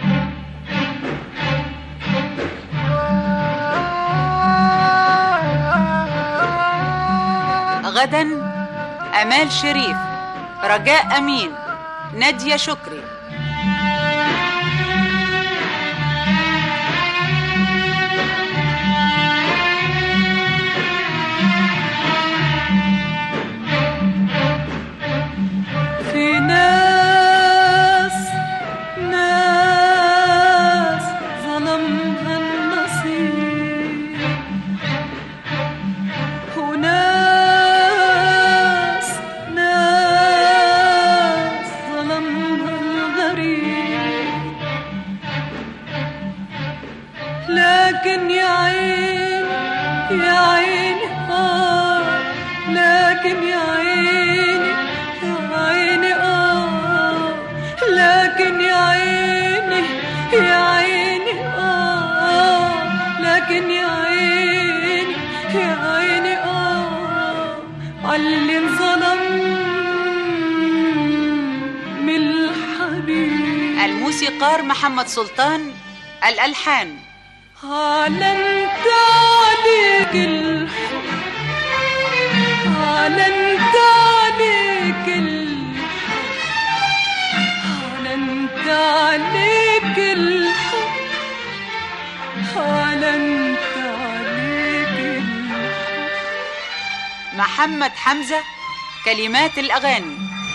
S8: غدا أمال شريف رجاء أمين نادية شكري
S21: في ناس ناس ظلمها النصيب وناس ناس ظلمها الغريب لكن يا عين يا عيني آه لكن يا عيني يا عيني آه لكن يا عيني يا عيني آه لكن يا عيني يا عيني آه علي انظلم من الحبيب
S8: الموسيقار محمد سلطان الألحان
S21: علمت عليك الحب علمت عليك الحب علمت عليك الحب علمت عليك الحب
S8: محمد حمزة كلمات الأغاني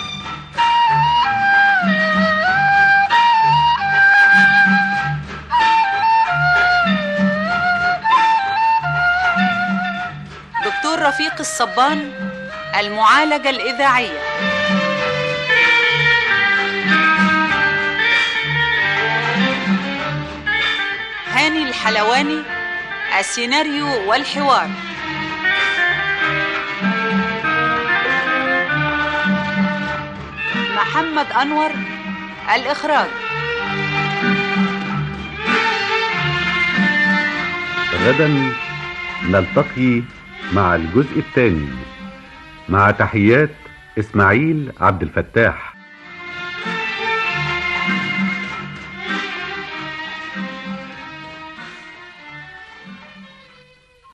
S8: دكتور رفيق الصبان المعالجة الإذاعية هاني الحلواني السيناريو والحوار محمد أنور الإخراج
S11: غدا نلتقي مع الجزء الثاني مع تحيات إسماعيل عبد الفتاح